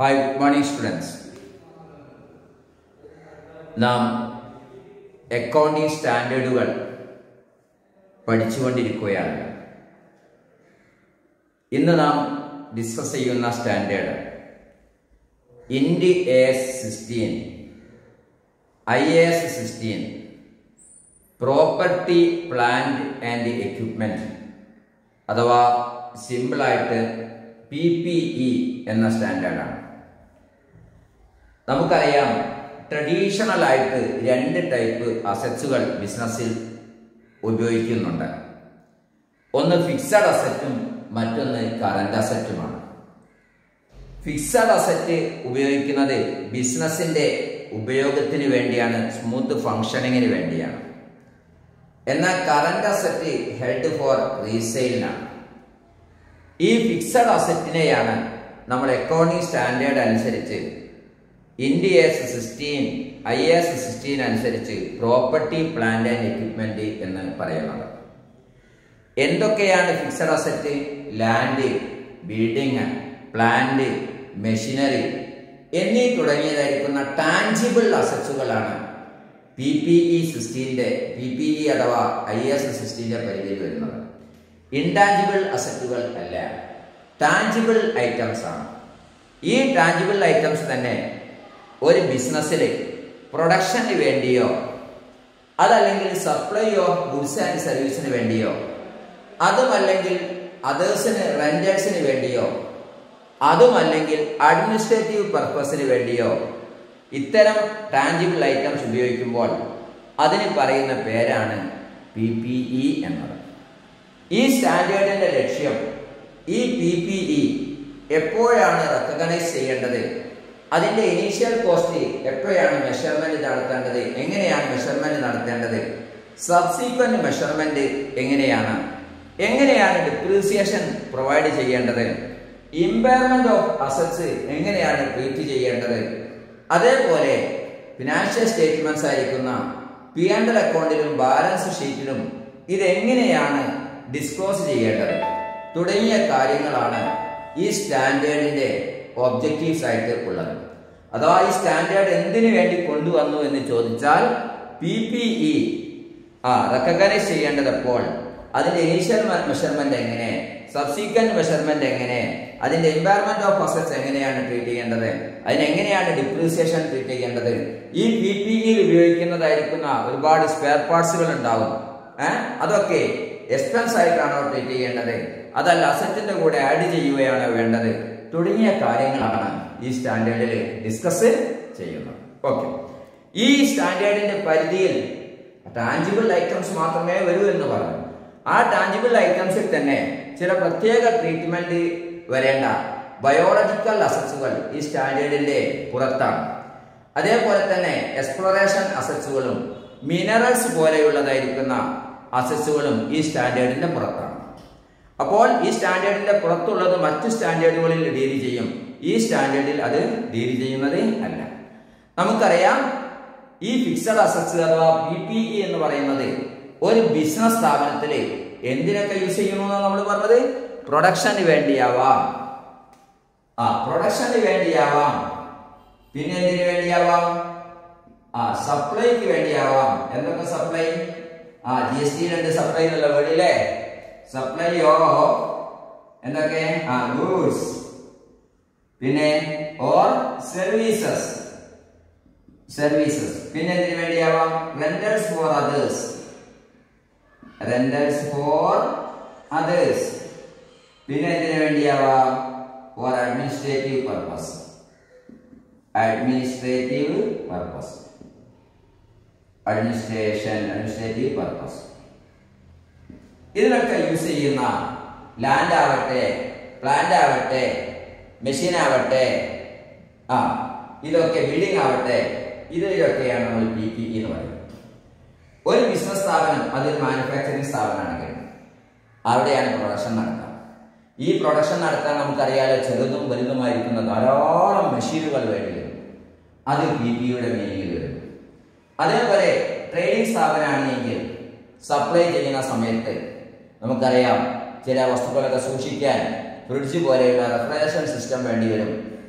Hi good morning students നാം accounting സ്റ്റാൻഡേർഡുകൾ പഠിച്ചുകൊണ്ടിരിക്കുകയാണ് ഇന്ന് നാം ഡിസ്കസ് ചെയ്യുന്ന standard Ind A S sixteen I A S sixteen property plant and equipment അഥവാ സിമ്പിളായിട്ട് പി പി ഇ എന്ന സ്റ്റാൻഡേർഡാണ് നമുക്കറിയാം ട്രഡീഷണൽ ആയിട്ട് രണ്ട് ടൈപ്പ് അസറ്റ്സുകൾ ബിസിനസ്സിൽ ഉപയോഗിക്കുന്നുണ്ട് ഒന്ന് ഫിക്സഡ് അസറ്റും മറ്റൊന്ന് കറണ്ട് അസറ്റുമാണ് ഫിക്സഡ് അസറ്റ് ഉപയോഗിക്കുന്നത് ബിസിനസ്സിന്റെ ഉപയോഗത്തിന് വേണ്ടിയാണ് സ്മൂത്ത് ഫങ്ഷനിങ്ങിന് വേണ്ടിയാണ് എന്നാൽ കറണ്ട് അസറ്റ് ഹെൽഡ് ഫോർ റീസെയിലിനാണ് ഈ ഫിക്സഡ് അസറ്റിനെയാണ് നമ്മൾ അക്കൗണ്ടിങ് സ്റ്റാൻഡേർഡ് അനുസരിച്ച് India S sixteen I S sixteen അനുസരിച്ച് പ്രോപ്പർട്ടി പ്ലാന്റ് ആൻഡ് എക്യുപ്മെന്റ് എന്ന് പറയുന്നത് എന്തൊക്കെയാണ് fixed asset land building plant machinery എന്നീ തുടങ്ങിയതായിരിക്കുന്ന ടാഞ്ചിബിൾ അസറ്റ്സുകളാണ് പി പി ഇ സിക്സ്റ്റീൻ്റെ പി പി ഇ അഥവാ ഐ എസ് സിക്സ്റ്റീൻ്റെ പരിധിയിൽ വരുന്നത് ഇൻടാഞ്ചിബിൾ അസറ്റുകൾ അല്ല ടാഞ്ചിബിൾ ഐറ്റംസ് ആണ് ഈ ടാഞ്ചിബിൾ ഐറ്റംസ് തന്നെ ഒരു ബിസിനസ്സിൽ പ്രൊഡക്ഷന് വേണ്ടിയോ അതല്ലെങ്കിൽ സപ്ലൈ ഓഫ് ഗുഡ്സ് ആൻഡ് സർവീസിന് വേണ്ടിയോ അതുമല്ലെങ്കിൽ അതേഴ്സിന് റെന്റേഴ്സിന് വേണ്ടിയോ അതുമല്ലെങ്കിൽ അഡ്മിനിസ്ട്രേറ്റീവ് പർപ്പസിന് വേണ്ടിയോ ഇത്തരം ടാഞ്ചിബിൾ ഐറ്റംസ് ഉപയോഗിക്കുമ്പോൾ അതിന് പറയുന്ന പേരാണ് പി പി ഇ എന്നത് ഈ സ്റ്റാൻഡേർഡിന്റെ ലക്ഷ്യം ഈ പി പി ഇ എപ്പോഴാണ് റെക്കഗ്നൈസ് ചെയ്യേണ്ടത് അതിന്റെ ഇനീഷ്യൽ കോസ്റ്റ് എപ്പോഴാണ് മെഷർമെന്റ് നടത്തേണ്ടത് എങ്ങനെയാണ് മെഷർമെന്റ് നടത്തേണ്ടത് സബ്സീക്വന്റ് മെഷർമെന്റ് എങ്ങനെയാണ് എങ്ങനെയാണ് ഡിപ്രീസിയേഷൻ പ്രൊവൈഡ് ചെയ്യേണ്ടത് ഇമ്പയർമെന്റ് ഓഫ് അസറ്റ്സ് എങ്ങനെയാണ് ട്രീറ്റ് ചെയ്യേണ്ടത് അതേപോലെ ഫിനാൻഷ്യൽ സ്റ്റേറ്റ്മെന്റ്സ് ആയിരിക്കുന്ന പി ആൻഡ് എൽ അക്കൗണ്ടിലും ബാലൻസ് ഷീറ്റിലും ഇതെങ്ങനെയാണ് ഡിസ്ക്ലോസ് ചെയ്യേണ്ടത് തുടങ്ങിയ കാര്യങ്ങളാണ് ഈ സ്റ്റാൻഡേർഡിന്റെ ഒബ്ജക്റ്റീവ്സ് ആയിട്ട് ഉള്ളത് അഥവാ ഈ സ്റ്റാൻഡേർഡ് എന്തിനു വേണ്ടി കൊണ്ടുവന്നു എന്ന് ചോദിച്ചാൽ പി പി ഇ ആ റെക്കഗ്നൈസ് ചെയ്യേണ്ടതപ്പോൾ അതിന്റെ ഇനീഷ്യൽ മെഷർമെന്റ് എങ്ങനെ സബ്സീക്വന്റ് മെഷർമെന്റ് എങ്ങനെ അതിന്റെ എൻവയറമെന്റ് ഓഫ് അസറ്റ്സ് എങ്ങനെയാണ് ട്രീറ്റ് ചെയ്യേണ്ടത് അതിനെങ്ങനെയാണ് ഡിപ്രീസിയേഷൻ ട്രീറ്റ് ചെയ്യേണ്ടത് ഈ പി പി ഇയിൽ ഉപയോഗിക്കുന്നതായിരിക്കുന്ന ഒരുപാട് സ്പെയർ പാർട്സുകൾ ഉണ്ടാവും ഏഹ് അതൊക്കെ എക്സ്പെൻസ് ആയിട്ടാണോ ട്രീറ്റ് ചെയ്യേണ്ടത് അതല്ല അസറ്റിന്റെ കൂടെ ആഡ് ചെയ്യുകയാണോ വേണ്ടത് തുടങ്ങിയ കാര്യങ്ങളാണ് ഈ സ്റ്റാൻഡേർഡിൽ ഡിസ്കസ് ചെയ്യുന്നത് ഓക്കെ ഈ സ്റ്റാൻഡേർഡിന്റെ പരിധിയിൽ ടാഞ്ചിബിൾ ഐറ്റംസ് മാത്രമേ വരൂ എന്ന് പറഞ്ഞു ആ ടാഞ്ചിബിൾ ഐറ്റംസിൽ തന്നെ ചില പ്രത്യേക ട്രീറ്റ്മെന്റ് വരേണ്ട ബയോളജിക്കൽ അസറ്റ്സുകൾ ഈ സ്റ്റാൻഡേർഡിന്റെ പുറത്താണ് അതേപോലെ തന്നെ എക്സ്പ്ലോറേഷൻ അസറ്റ്സുകളും മിനറൽസ് പോലെയുള്ളതായിരിക്കുന്ന അസറ്റ്സുകളും ഈ സ്റ്റാൻഡേർഡിന്റെ പുറത്താണ് അപ്പോൾ ഈ സ്റ്റാൻഡേർഡിന്റെ പുറത്തുള്ളത് മറ്റു സ്റ്റാൻഡേർഡുകളിൽ ഡീൽ ചെയ്യും ഈ സ്റ്റാൻഡേർഡിൽ അത് ഡീൽ ചെയ്യുന്നത് അല്ല നമുക്കറിയാം ഈ ഫിക്സഡ് അസറ്റ്സ് അഥവാ പി പി ഇ എന്ന് പറയുന്നത് ഒരു ബിസിനസ് സ്ഥാപനത്തിൽ എന്തിനൊക്കെ യൂസ് ചെയ്യുന്നു എന്നാണ് നമ്മൾ പറഞ്ഞത് പ്രൊഡക്ഷന് വേണ്ടിയാവാം ആ പ്രൊഡക്ഷന് വേണ്ടിയാവാം പിന്നെ എന്തിനു വേണ്ടിയാവാം ആ സപ്ലൈക്ക് വേണ്ടിയാവാം എന്തൊക്കെ സപ്ലൈ ആ ജി എസ് ടിയിലുണ്ട് സപ്ലൈ എന്നുള്ള വേർഡില്ലേ സപ്ലൈ ഓ എന്തൊക്കെ ആ ഗൂഡ്സ് പിന്നെ ഓർ സർവീസസ് സർവീസസ് പിന്നെ എന്തിനു വേണ്ടിയാവാം rentals for others rentals for others പിന്നെ എന്തിനു വേണ്ടിയാവാം for administrative purpose administrative purpose administration administrative purpose ഇതിനൊക്കെ യൂസ് ചെയ്യുന്ന ലാൻഡ് ആവട്ടെ പ്ലാന്റ് ആവട്ടെ മെഷീൻ ആവട്ടെ ആ ഇതൊക്കെ ബിൽഡിംഗ് ആവട്ടെ ഇതിലൊക്കെയാണ് നമ്മൾ പി പി എന്ന് പറയുന്നത് ഒരു ബിസിനസ് സ്ഥാപനം അതൊരു മാനുഫാക്ചറിങ് സ്ഥാപനമാണെങ്കിൽ അവിടെയാണ് പ്രൊഡക്ഷൻ നടക്കുക ഈ പ്രൊഡക്ഷൻ നടത്താൻ നമുക്കറിയാലോ ചെറുതും വലുതുമായിരിക്കുന്ന ധാരാളം മെഷീനുകൾ വേണ്ടി വരും അത് പി പിയുടെ മീനിങ്ങിൽ വരും അതേപോലെ ട്രേഡിംഗ് സ്ഥാപനമാണെങ്കിൽ സപ്ലൈ ചെയ്യുന്ന സമയത്ത് നമുക്കറിയാം ചില വസ്തുക്കളൊക്കെ സൂക്ഷിക്കാൻ ഫ്രിഡ്ജ് പോലെയുള്ള റെഫ്രിജറേഷൻ സിസ്റ്റം വേണ്ടി വരും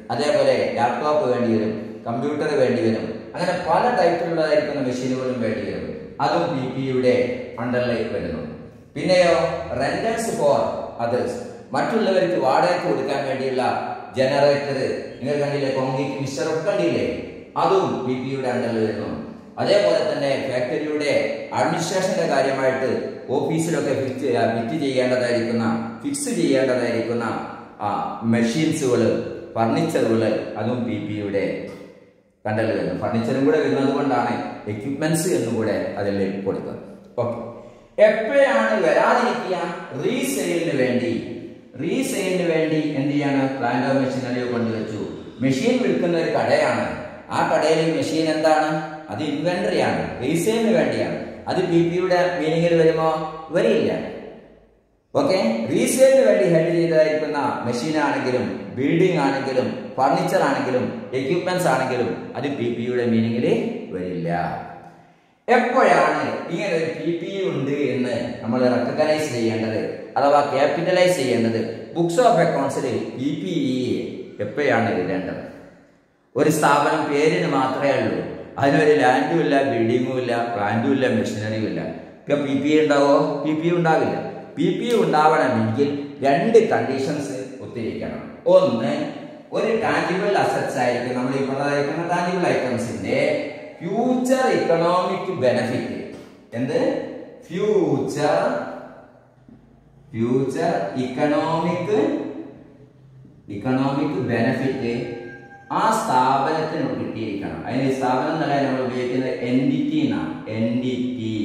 അതേപോലെ ലാപ്ടോപ്പ് വേണ്ടി വരും കമ്പ്യൂട്ടർ വേണ്ടി വരും അങ്ങനെ പല ടൈപ്പിലുള്ളതായിരിക്കുന്ന മെഷീനുകളും വേണ്ടി വരും അതും പി പി യുടെ അണ്ടറിലേക്ക് വരുന്നു പിന്നെയോ റെന്റൽസ് ഫോർ അതേഴ്സ് മറ്റുള്ളവർക്ക് വാടകയ്ക്ക് കൊടുക്കാൻ വേണ്ടിയുള്ള ജനറേറ്റർ നിങ്ങൾ കണ്ടില്ലേ കോൺക്രീറ്റ് മിക്സർ ഒക്കെ കണ്ടില്ലേ അതും പി പി യുടെ അണ്ടറിൽ വരുന്നു അതേപോലെ തന്നെ ഫാക്ടറിയുടെ അഡ്മിനിസ്ട്രേഷന്റെ കാര്യമായിട്ട് ഓഫീസിലൊക്കെ ഫിക്സ് ഫിറ്റ് ചെയ്യേണ്ടതായിരിക്കുന്ന ഫിക്സ് ചെയ്യേണ്ടതായിരിക്കുന്ന മെഷീൻസുകൾ ഫർണിച്ചറുകൾ അതും പി പി യുടെ കണ്ടൽ വരുന്നു ഫർണിച്ചറും കൂടെ വരുന്നത് കൊണ്ടാണ് എക്യുപ്മെന്റ്സ് എന്നും കൂടെ അതിൽ കൊടുത്തത് ഓക്കെ എപ്പോഴാണ് വരാതിരിക്കുക റീസെയിലിന് വേണ്ടി റീസെയിലിന് വേണ്ടി എന്ത് ചെയ്യാണ് പ്ലാന്റോ മെഷീനറിയോ കൊണ്ടുവച്ചു മെഷീൻ വിൽക്കുന്ന ഒരു കടയാണ് ആ കടയിൽ മെഷീൻ എന്താണ് അത് ഇൻവെന്ററി ആണ് റീസെയിലിന് വേണ്ടിയാണ് അത് പി പിയുടെ മീനിങ്ങിൽ വരുമോ വരില്ല ഓക്കെ റീസെയിലിന് വേണ്ടി ഹെൽഡ് ചെയ്തതായിരിക്കുന്ന മെഷീൻ ആണെങ്കിലും ബിൽഡിംഗ് ആണെങ്കിലും ഫർണിച്ചർ ആണെങ്കിലും എക്യുപ്മെന്റ്സ് ആണെങ്കിലും അത് പി പിയുടെ മീനിങ്ങിൽ വരില്ല എപ്പോഴാണ് ഇങ്ങനെ ഒരു പി പി ഉണ്ട് എന്ന് നമ്മൾ റെക്കഗ്നൈസ് ചെയ്യേണ്ടത് അഥവാ ക്യാപിറ്റലൈസ് ചെയ്യേണ്ടത് ബുക്സ് ഓഫ് അക്കൗണ്ട്സിൽ പി പി ഇ എപ്പോഴാണ് എഴുതേണ്ടത് ഒരു സ്ഥാപനം പേരിന് മാത്രമേ ഉള്ളൂ അതിനൊരു ലാൻഡും ഇല്ല ബിൽഡിങ്ങും ഇല്ല പ്ലാന്റും ഇല്ല മെഷീനറിയും ഇല്ല ഇപ്പൊ പി പി ഉണ്ടാവോ പി പി ഉണ്ടാവില്ല പി പി ഉണ്ടാവണമെങ്കിൽ രണ്ട് കണ്ടീഷൻസ് ഒത്തിരിക്കണം ഒന്ന് ഒരു ടാഞ്ചിബിൾ അസറ്റ്സ് ആയിരിക്കും നമ്മൾ ഇപ്പോൾ അയക്കുന്ന ടാഞ്ചിബിൾ ഐറ്റംസിന്റെ ഫ്യൂച്ചർ ഇക്കണോമിക് ബെനഫിറ്റ് എന്ത് future future economic economic benefit ആ സ്ഥാപനത്തിന് കിട്ടിയിരിക്കണം അതിന് സ്ഥാപനം എന്നല്ല നമ്മൾ ഉപയോഗിക്കുന്നത് എൻ ഡി ടി എന്നാണ് N D T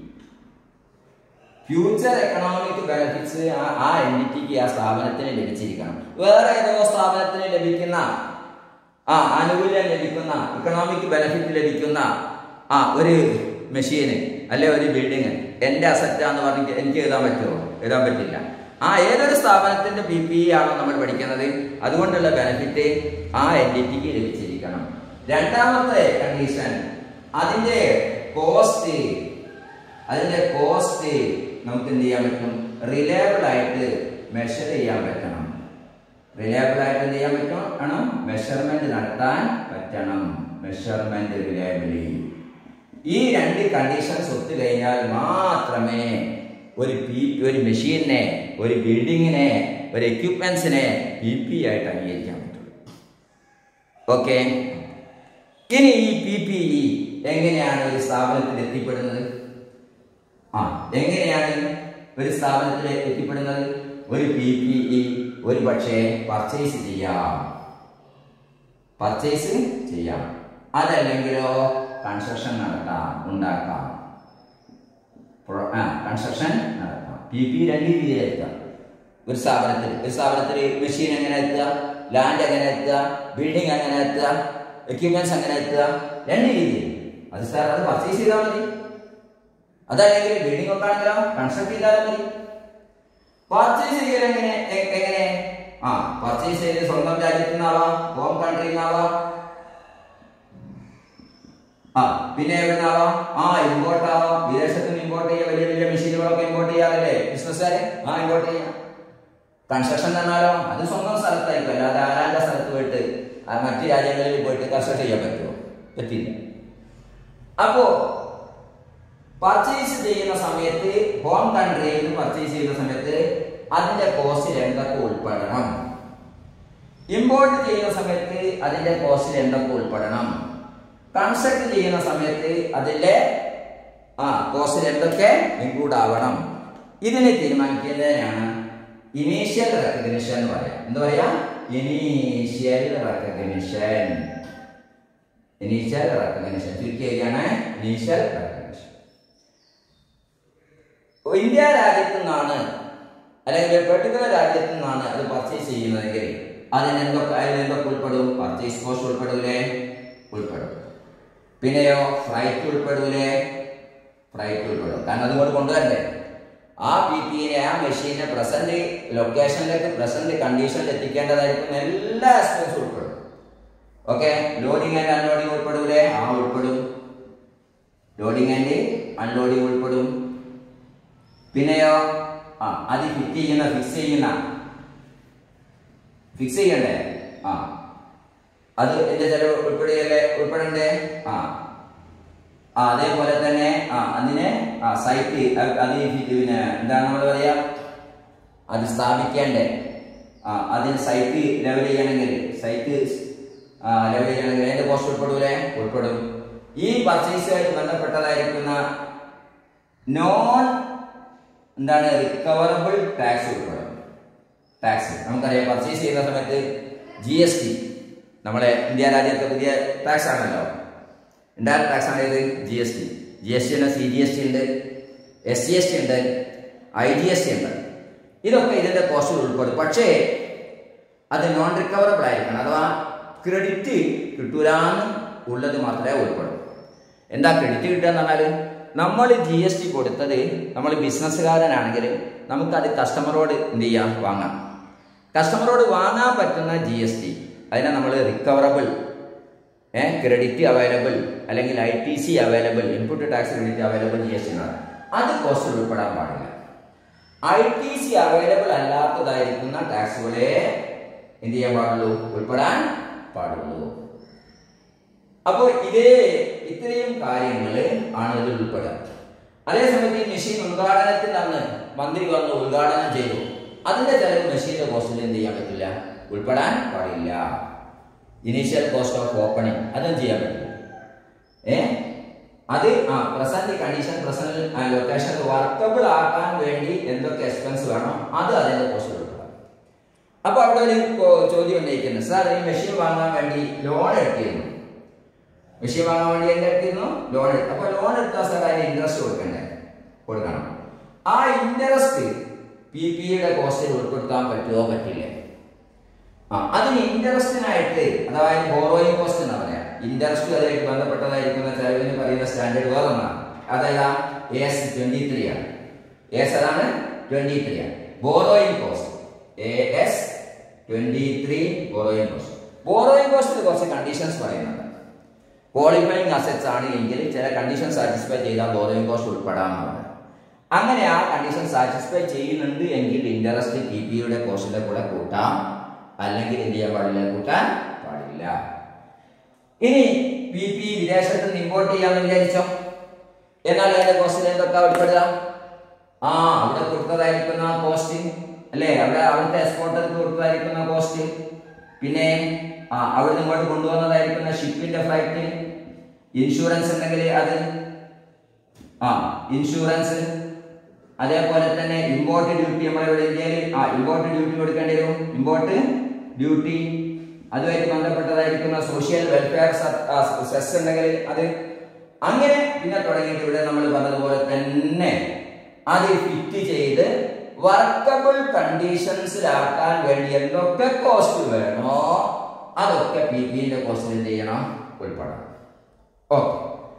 future economic benefits ആ എൻ ഡി ടിക്ക് ആ സ്ഥാപനത്തിന് ലഭിച്ചിരിക്കണം വേറെ ഏതോ സ്ഥാപനത്തിന് ലഭിക്കുന്ന ആ ആനുകൂല്യം ലഭിക്കുന്ന ഇക്കണോമിക് ബെനിഫിറ്റ് ലഭിക്കുന്ന ആ ഒരു മെഷീന് അല്ലെ ഒരു ബിൽഡിങ് എൻ്റെ അസറ്റാന്ന് പറഞ്ഞിട്ട് എനിക്ക് എഴുതാൻ പറ്റുമോ എഴുതാൻ പറ്റില്ല ആ ഏതൊരു സ്ഥാപനത്തിന്റെ പി പി ആണോ നമ്മൾ പഠിക്കുന്നത് അതുകൊണ്ടുള്ള ബെനിഫിറ്റ് ആ എൻറ്റിറ്റിക്ക് ലഭിച്ചിരിക്കണം രണ്ടാമത്തെ കണ്ടീഷൻ അതിന്റെ കോസ്റ്റ് അതിന്റെ കോസ്റ്റ് നമുക്ക് എന്ത് ചെയ്യാൻ പറ്റും റിലയബിൾ ആയിട്ട് മെഷർ ചെയ്യാൻ പറ്റണം റിലയബിൾ ആയിട്ട് എന്ത് ചെയ്യാൻ പറ്റും ആണ് മെഷർമെന്റ് നടത്താൻ പറ്റണം മെഷർമെന്റ് റിലയബിളി ഈ രണ്ട് കണ്ടീഷൻസ് ഒത്തു കഴിഞ്ഞാൽ മാത്രമേ ഒരു പി ഒരു മെഷീനെ ഒരു ബിൽഡിങ്ങിനെ ഒരു എക്യുപ്മെന്റ്സിനെ പി പി ആയിട്ട് അംഗീകരിക്കാൻ പറ്റുള്ളൂ ഓക്കെ ഇനി ഈ പി പി ഇ എങ്ങനെയാണ് ഒരു സ്ഥാപനത്തിൽ എത്തിപ്പെടുന്നത് ആ എങ്ങനെയാണ് ഒരു സ്ഥാപനത്തിൽ എത്തിപ്പെടുന്നത് ഒരു പി പി ഇ ഒരു പക്ഷേ പർച്ചേസ് ചെയ്യാം പർച്ചേസ് ചെയ്യാം അതല്ലെങ്കിലോ കൺസ്ട്രക്ഷൻ നടത്താം ഉണ്ടാക്കാം കൺസ്ട്രക്ഷൻ നടത്താം പി പി രണ്ട് രീതിയിൽ എത്താം ഒരു സ്ഥാപനത്തിൽ ഒരു സ്ഥാപനത്തിൽ മെഷീൻ എങ്ങനെ എത്തുക ലാൻഡ് എങ്ങനെ എത്തുക ബിൽഡിംഗ് എങ്ങനെ എത്തുക എക്യുപ്മെന്റ്സ് എങ്ങനെ എത്തുക രണ്ട് രീതിയിൽ അത് സാർ അത് പർച്ചേസ് ചെയ്താൽ മതി അതല്ലെങ്കിൽ ബിൽഡിംഗ് ഒക്കെ ആണെങ്കിലോ കൺസ്ട്രക്ട് ചെയ്താലും മതി പർച്ചേസ് ചെയ്യൽ എങ്ങനെ എ- എങ്ങനെ ആ പർച്ചേസ് ചെയ്ത് സ്വന്തം രാജ്യത്തു നിന്നാവാം ഹോം കൺട്രിയിൽ നിന്നാവാം ആ പിന്നെ എവിടുന്നാവാം ആ ഇമ്പോർട്ട് ആവാം വിദേശത്ത് നിന്ന് ഇമ്പോർട്ട് ചെയ്യാം വലിയ വലിയ മെഷീനുകളൊക്കെ ഇമ്പോർട്ട് ചെയ്യാറില്ലേ ബിസിനസ്സുകാരെ ആ ഇമ്പോർട്ട് ചെയ്യാം കൺസ്ട്രക്ഷൻ തന്നാലോ അത് സ്വന്തം സ്ഥലത്തായിരിക്കും അല്ലാതെ ആരാന്റെ സ്ഥലത്ത് പോയിട്ട് ആ മറ്റു രാജ്യങ്ങളിൽ പോയിട്ട് കൺസ്ട്രക്ട് ചെയ്യാൻ പറ്റുമോ പറ്റില്ല അപ്പോ പർച്ചേസ് ചെയ്യുന്ന സമയത്ത് ഹോം കൺട്രിയിൽ നിന്ന് പർച്ചേസ് ചെയ്യുന്ന സമയത്ത് അതിന്റെ കോസ്റ്റിൽ എന്തൊക്കെ ഉൾപ്പെടണം ഇമ്പോർട്ട് ചെയ്യുന്ന സമയത്ത് അതിന്റെ കോസ്റ്റിൽ എന്തൊക്കെ ഉൾപ്പെടണം കൺസ്ട്രക്ട് ചെയ്യുന്ന സമയത്ത് അതിന്റെ ആ കോസ്റ്റിൽ എന്തൊക്കെ ഇൻക്ലൂഡ് ആവണം ഇതിനെ തീരുമാനിക്കുന്നതിനാണ് ഇനീഷ്യൽ റെക്കഗ്നിഷൻ എന്ന് പറയാം എന്താ പറയാ ഇനീഷ്യൽ റെക്കഗ്നിഷൻ ഇനീഷ്യൽ റെക്കഗ്നിഷൻ ചുരുക്കിയാണ് ഇനീഷ്യൽ റെക്കഗ്നിഷൻ ഇന്ത്യ രാജ്യത്തു നിന്നാണ് അല്ലെങ്കിൽ ഒരു പെർട്ടിക്കുലർ രാജ്യത്തു നിന്നാണ് അത് പർച്ചേസ് ചെയ്യുന്നതെങ്കിൽ അതിന് എന്തൊക്കെ അതിൽ എന്തൊക്കെ ഉൾപ്പെടും പർച്ചേസ് കോസ്റ്റ് ഉൾപ്പെടൂലേ ഉൾപ്പെടും പിന്നെയോ ഫ്ലൈറ്റ് ഉൾപ്പെടൂലേ ഫ്ലൈറ്റ് ഉൾപ്പെടും കാരണം അതുകൊണ്ട് കൊണ്ടുവരണ്ടേ ആ പി പിനെ ആ മെഷീനെ പ്രസന്റ് ലൊക്കേഷനിലേക്ക് പ്രസന്റ് കണ്ടീഷനിൽ എത്തിക്കേണ്ടതായിരിക്കും എല്ലാ ആസ്പെക്ട്സും ഉൾപ്പെടും ഓക്കെ ലോഡിംഗ് ആൻഡ് അൺലോഡിംഗ് ഉൾപ്പെടൂലേ ആ ഉൾപ്പെടും ലോഡിംഗ് ആൻഡ് അൺലോഡിംഗ് ഉൾപ്പെടും പിന്നെയോ ആ അത് ഫിറ്റ് ചെയ്യുന്ന ഫിക്സ് ചെയ്യുന്ന ഫിക്സ് ചെയ്യണ്ടേ ആ അത് എന്റെ ചെലവ് ഉൾപ്പെടുകയല്ലേ ഉൾപ്പെടണ്ടേ ആ ആ അതേപോലെ തന്നെ ആ അതിനെ ആ സൈറ്റ് അത് അത് ഈ പിന്നെ എന്താണ് നമ്മൾ പറയാ അത് സ്ഥാപിക്കേണ്ടേ ആ അതിന് സൈറ്റ് ലെവൽ ചെയ്യണമെങ്കിൽ സൈറ്റ് ലെവൽ ചെയ്യണമെങ്കിൽ അതിന്റെ കോസ്റ്റ് ഉൾപ്പെടൂലേ ഉൾപ്പെടും ഈ പർച്ചേസുമായിട്ട് ബന്ധപ്പെട്ടതായിരിക്കുന്ന നോൺ എന്താണ് റിക്കവറബിൾ ടാക്സ് ഉൾപ്പെടും ടാക്സ് നമുക്കറിയാം പർച്ചേസ് ചെയ്യുന്ന സമയത്ത് ജി എസ് ടി നമ്മുടെ ഇന്ത്യ രാജ്യത്തെ പുതിയ ടാക്സ് ആണല്ലോ ഇൻഡയറക്ട് ടാക്സ് ആണ് ഏത് G S T G S T ഉണ്ട് സി ജി എസ് ടി ഉണ്ട് എസ് സി എസ് ടി ഉണ്ട് ഐ ജി എസ് ടി ഉണ്ട് ഇതൊക്കെ ഇതിന്റെ കോസ്റ്റിൽ ഉൾപ്പെടും പക്ഷേ അത് നോൺ റിക്കവറബിൾ ആയിരിക്കണം അഥവാ ക്രെഡിറ്റ് കിട്ടൂലാന്ന് ഉള്ളത് മാത്രമേ ഉൾപ്പെടും എന്താ ക്രെഡിറ്റ് കിട്ടുക എന്ന് പറഞ്ഞാൽ നമ്മൾ ജി എസ് ടി കൊടുത്തത് നമ്മൾ ബിസിനസ്സുകാരനാണെങ്കിൽ നമുക്കത് കസ്റ്റമറോട് എന്ത് ചെയ്യാം വാങ്ങാം കസ്റ്റമറോട് വാങ്ങാൻ പറ്റുന്ന ജി എസ് ടി അതിനെ നമ്മൾ റിക്കവറബിൾ ഏ ക്രെഡിറ്റ് അവൈലബിൾ അല്ലെങ്കിൽ I T C available input tax credit available G S T എന്നാണ് അത് കോസ്റ്റിൽ ഉൾപ്പെടാൻ പാടില്ല ഐ ടി സി അവൈലബിൾ അല്ലാത്തതായിരിക്കുന്ന ടാക്സുകളെ എന്ത് ചെയ്യാൻ പാടുള്ളൂ ഉൾപ്പെടാൻ പാടുള്ളൂ അപ്പോൾ ഇതേ ഇത്രയും കാര്യങ്ങൾ ആണ് ഇതിൽ ഉൾപ്പെടുക അതേസമയത്ത് ഈ മെഷീൻ ഉദ്ഘാടനത്തിൽ അന്ന് മന്ത്രി വന്ന് ഉദ്ഘാടനം ചെയ്തു അതിന്റെ ചെലവ് മെഷീന്റെ കോസ്റ്റിൽ എന്ത് ചെയ്യാൻ പറ്റില്ല ഉൾപ്പെടാൻ പാടില്ല ഇനീഷ്യൽ കോസ്റ്റ് ഓഫ് ഓപ്പണിംഗ് അതും ചെയ്യാൻ പറ്റില്ല ഏ അത് ആ present condition present location workable ആക്കാൻ വേണ്ടി എന്തൊക്കെ എക്സ്പെൻസ് വേണം അത് അതിന്റെ കോസ്റ്റ് ഉൾപ്പെടാം അപ്പൊ അവിടെ ഒരു കോ- ചോദ്യം ഉന്നയിക്കുന്നു സാർ ഈ മെഷീൻ വാങ്ങാൻ വേണ്ടി ലോൺ എടുത്തിരുന്നു മെഷീൻ വാങ്ങാൻ വേണ്ടി എന്റെ എടുത്തിരുന്നു ലോൺ എടുത്തു അപ്പൊ ലോൺ എടുത്താൽ സാർ അതിന് ഇൻട്രസ്റ്റ് കൊടുക്കണ്ടേ കൊടുക്കണം ആ ഇൻട്രസ്റ്റ് പി പിയുടെ കോസ്റ്റിൽ ഉൾപ്പെടുത്താൻ പറ്റുമോ പറ്റില്ലേ ആ അതിന് ഇൻട്രസ്റ്റിനായിട്ട് അതായത് ബോറോയിങ് കോസ്റ്റ് എന്ന് പറയാം ഇൻട്രസ്റ്റ് അതിലേക്ക് ബന്ധപ്പെട്ടതായിരിക്കുന്ന ചെലവിന് പറയുന്ന സ്റ്റാൻഡേർഡ് വേറൊന്നാണ് അതായത് എസ് ട്വന്റി ത്രീ ആണ് എസ് അതാണ് ട്വന്റി ത്രീ ആണ് borrowing cost A S twenty three borrowing cost borrowing കോസ്റ്റിൽ കുറച്ച് കണ്ടീഷൻസ് പറയുന്നുണ്ട് ക്വാളിഫയിങ് അസറ്റ്സ് ആണ് എങ്കിൽ ചില കണ്ടീഷൻ സാറ്റിസ്ഫൈ ചെയ്താൽ ബോറോയിങ് കോസ്റ്റ് ഉൾപ്പെടാമെന്നാണ് അങ്ങനെ ആ കണ്ടീഷൻ സാറ്റിസ്ഫൈ ചെയ്യുന്നുണ്ട് എങ്കിൽ ഇൻട്രസ്റ്റ് ടി പിയുടെ കോസ്റ്റിന്റെ കൂടെ കൂട്ടാം അല്ലെങ്കിൽ എന്ത് ചെയ്യാൻ പാടില്ല കൂട്ടാൻ പാടില്ല ഇനി പി പി വിദേശത്ത് നിന്ന് ഇമ്പോർട്ട് ചെയ്യാമെന്ന് വിചാരിച്ചോ എന്നാൽ അതിന്റെ കോസ്റ്റിൽ എന്തൊക്കെ ഉൾപ്പെടുക ആ അവിടെ കൊടുത്തതായിരിക്കുന്ന കോസ്റ്റ് അല്ലേ അവിടെ അവിടുത്തെ എക്സ്പോർട്ടർക്ക് കൊടുത്തതായിരിക്കുന്ന കോസ്റ്റ് പിന്നെ ആ അവിടെ നിന്ന് ഇങ്ങോട്ട് കൊണ്ടുവന്നതായിരിക്കുന്ന ഷിപ്പിന്റെ ഫ്ലൈറ്റ് ഇൻഷുറൻസ് ഉണ്ടെങ്കിൽ അത് ആ ഇൻഷുറൻസ് അതേപോലെ തന്നെ ഇമ്പോർട്ട് ഡ്യൂട്ടി നമ്മുടെ ഇവിടെ ഇന്ത്യയിൽ ആ ഇമ്പോർട്ട് ഡ്യൂട്ടി കൊടുക്കേണ്ടി വരും ഇമ്പോർട്ട് ഡ്യൂട്ടി അതുമായിട്ട് ബന്ധപ്പെട്ടതായിരിക്കുന്ന സോഷ്യൽ വെൽഫെയർ സെസ് ഉണ്ടെങ്കിൽ അത് അങ്ങനെ പിന്നെ തുടങ്ങിയിട്ട് ഇവിടെ നമ്മൾ പറഞ്ഞതുപോലെ തന്നെ അത് ഫിറ്റ് ചെയ്ത് വർക്കബിൾ കണ്ടീഷൻസിലാക്കാൻ വേണ്ടി എന്തൊക്കെ കോസ്റ്റ് വേണോ അതൊക്കെ പി പിന്റെ കോസ്റ്റിൽ എന്ത് ചെയ്യണം ഉൾപ്പെടണം ഓക്കെ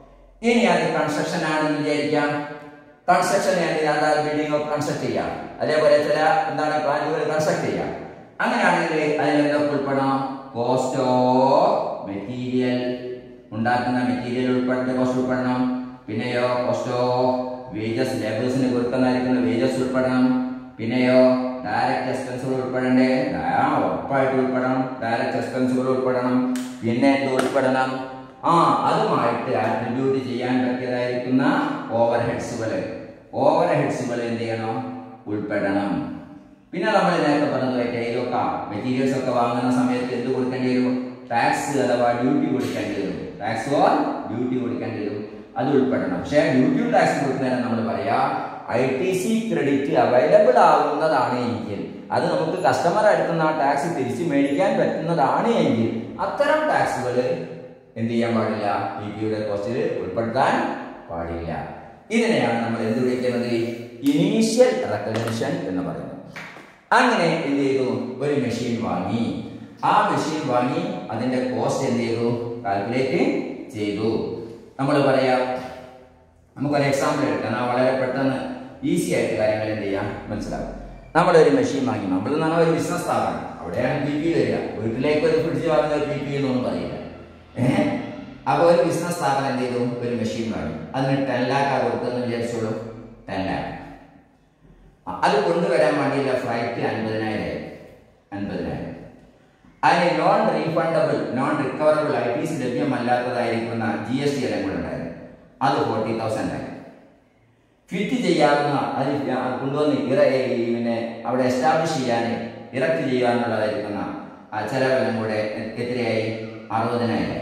ഇനി അത് കൺസ്ട്രക്ഷൻ ആണെന്ന് വിചാരിക്കാം കൺസ്ട്രക്ഷൻ അതായത് ബിൽഡിംഗ് ഒക്കെ കൺസ്ട്രക്ട് ചെയ്യാം അതേപോലെ ചില എന്താണ് പ്ലാന്റുകൾ കൺസ്ട്രക്ട് ചെയ്യാം അങ്ങനെയാണെങ്കിൽ അതിലെന്തൊക്കെ ഉൾപ്പെടണം കോസ്റ്റ് ഓഫ് മെറ്റീരിയൽ ഉണ്ടാക്കുന്ന മെറ്റീരിയൽ ഉൾപ്പെടുന്ന കോസ്റ്റ് ഉൾപ്പെടണം പിന്നെയോ കോസ്റ്റ് ഓഫ് വേജസ് ലേബേഴ്സിന് കൊടുക്കുന്നതായിരിക്കുന്ന വേജസ് ഉൾപ്പെടണം പിന്നെയോ ഡയറക്റ്റ് എക്സ്പെൻസുകൾ ഉൾപ്പെടണ്ടേ ആ, ഉറപ്പായിട്ട് ഉൾപ്പെടണം ഡയറക്റ്റ് എക്സ്പെൻസുകൾ ഉൾപ്പെടണം പിന്നെ എന്ത് ഉൾപ്പെടണം ആ അതുമായിട്ട് ആട്രിബ്യൂട്ട് ചെയ്യാൻ പറ്റിയതായിരിക്കുന്ന ഓവർ ഹെഡ്സുകൾ ഓവർ ഹെഡ്സുകൾ എന്ത് ചെയ്യണം ഉൾപ്പെടണം പിന്നെ നമ്മൾ നേരത്തെ പറഞ്ഞതായിട്ട് ഇതൊക്കെ മെറ്റീരിയൽസ് ഒക്കെ വാങ്ങുന്ന സമയത്ത് എന്ത് കൊടുക്കേണ്ടി വരും ടാക്സ് അഥവാ ഡ്യൂട്ടി കൊടുക്കേണ്ടി വരും ടാക്സ് ഓർ ഡ്യൂട്ടി കൊടുക്കേണ്ടി വരും അത് ഉൾപ്പെടണം പക്ഷേ ഡ്യൂട്ടി ടാക്സ് കൊടുക്കുന്നതിന് നമ്മൾ പറയാ I T C credit available ആവുന്നതാണ് എങ്കിൽ അത് നമുക്ക് കസ്റ്റമർ അടുത്തുനിന്ന് ആ ടാക്സ് തിരിച്ച് മേടിക്കാൻ പറ്റുന്നതാണ് എങ്കിൽ അത്തരം ടാക്സുകൾ എന്ത് ചെയ്യാൻ പാടില്ല ബി പിയുടെ കോസ്റ്റിൽ ഉൾപ്പെടുത്താൻ പാടില്ല ഇതിനെയാണ് നമ്മൾ എന്ത് വിളിക്കുന്നത് ഇനീഷ്യൽ റെക്കഗ്നിഷൻ എന്ന് പറയുന്നത് അങ്ങനെ എന്ത് ചെയ്തു ഒരു മെഷീൻ വാങ്ങി ആ മെഷീൻ വാങ്ങി അതിന്റെ കോസ്റ്റ് എന്ത് ചെയ്തു കാൽക്കുലേറ്റ് ചെയ്തു നമ്മൾ പറയാം നമുക്കൊരു എക്സാമ്പിൾ എടുക്കാം എന്നാൽ വളരെ പെട്ടെന്ന് ഈസി ആയിട്ട് കാര്യങ്ങൾ എന്ത് ചെയ്യാം മനസ്സിലാവും നമ്മുടെ ഒരു മെഷീൻ വാങ്ങി നമ്മൾ എന്ന് പറഞ്ഞാൽ ഒരു ബിസിനസ് സ്ഥാപനം അവിടെയാണ് പി പി വരിക വീട്ടിലേക്ക് ഒരു ഫ്രിഡ്ജ് വാങ്ങുന്ന ഒരു പി പി എന്നൊന്നും പറയില്ല ഏഹ് അപ്പോൾ ഒരു ബിസിനസ് സ്ഥാപനം എന്ത് ചെയ്തു ഒരു മെഷീൻ വാങ്ങി അതിന് ടെൻ ലാക്ക് ആ കൊടുത്തെന്ന് വിചാരിച്ചോളൂ ടെൻ ലാക്ക് അത് കൊണ്ടുവരാൻ വേണ്ടിയുള്ള ഫ്ലൈറ്റ് അൻപതിനായിരം അൻപതിനായിരം അതിന് non refundable non recoverable I T C ലഭ്യമല്ലാത്തതായിരിക്കുന്ന ജി എസ് ടി എല്ലാം കൂടെ ഉണ്ടായിരുന്നു അത് ഫോർട്ടി തൗസൻഡ് ആയി ഫിറ്റ് ചെയ്യാവുന്ന അത് കൊണ്ടുവന്ന് ഇറ ഈ പിന്നെ അവിടെ എസ്റ്റാബ്ലിഷ് ചെയ്യാൻ ഇറക്റ്റ് ചെയ്യാനുള്ളതായിരിക്കുന്ന ആ ചെലവെല്ലാം കൂടെ എത്രയായി അറുപതിനായിരം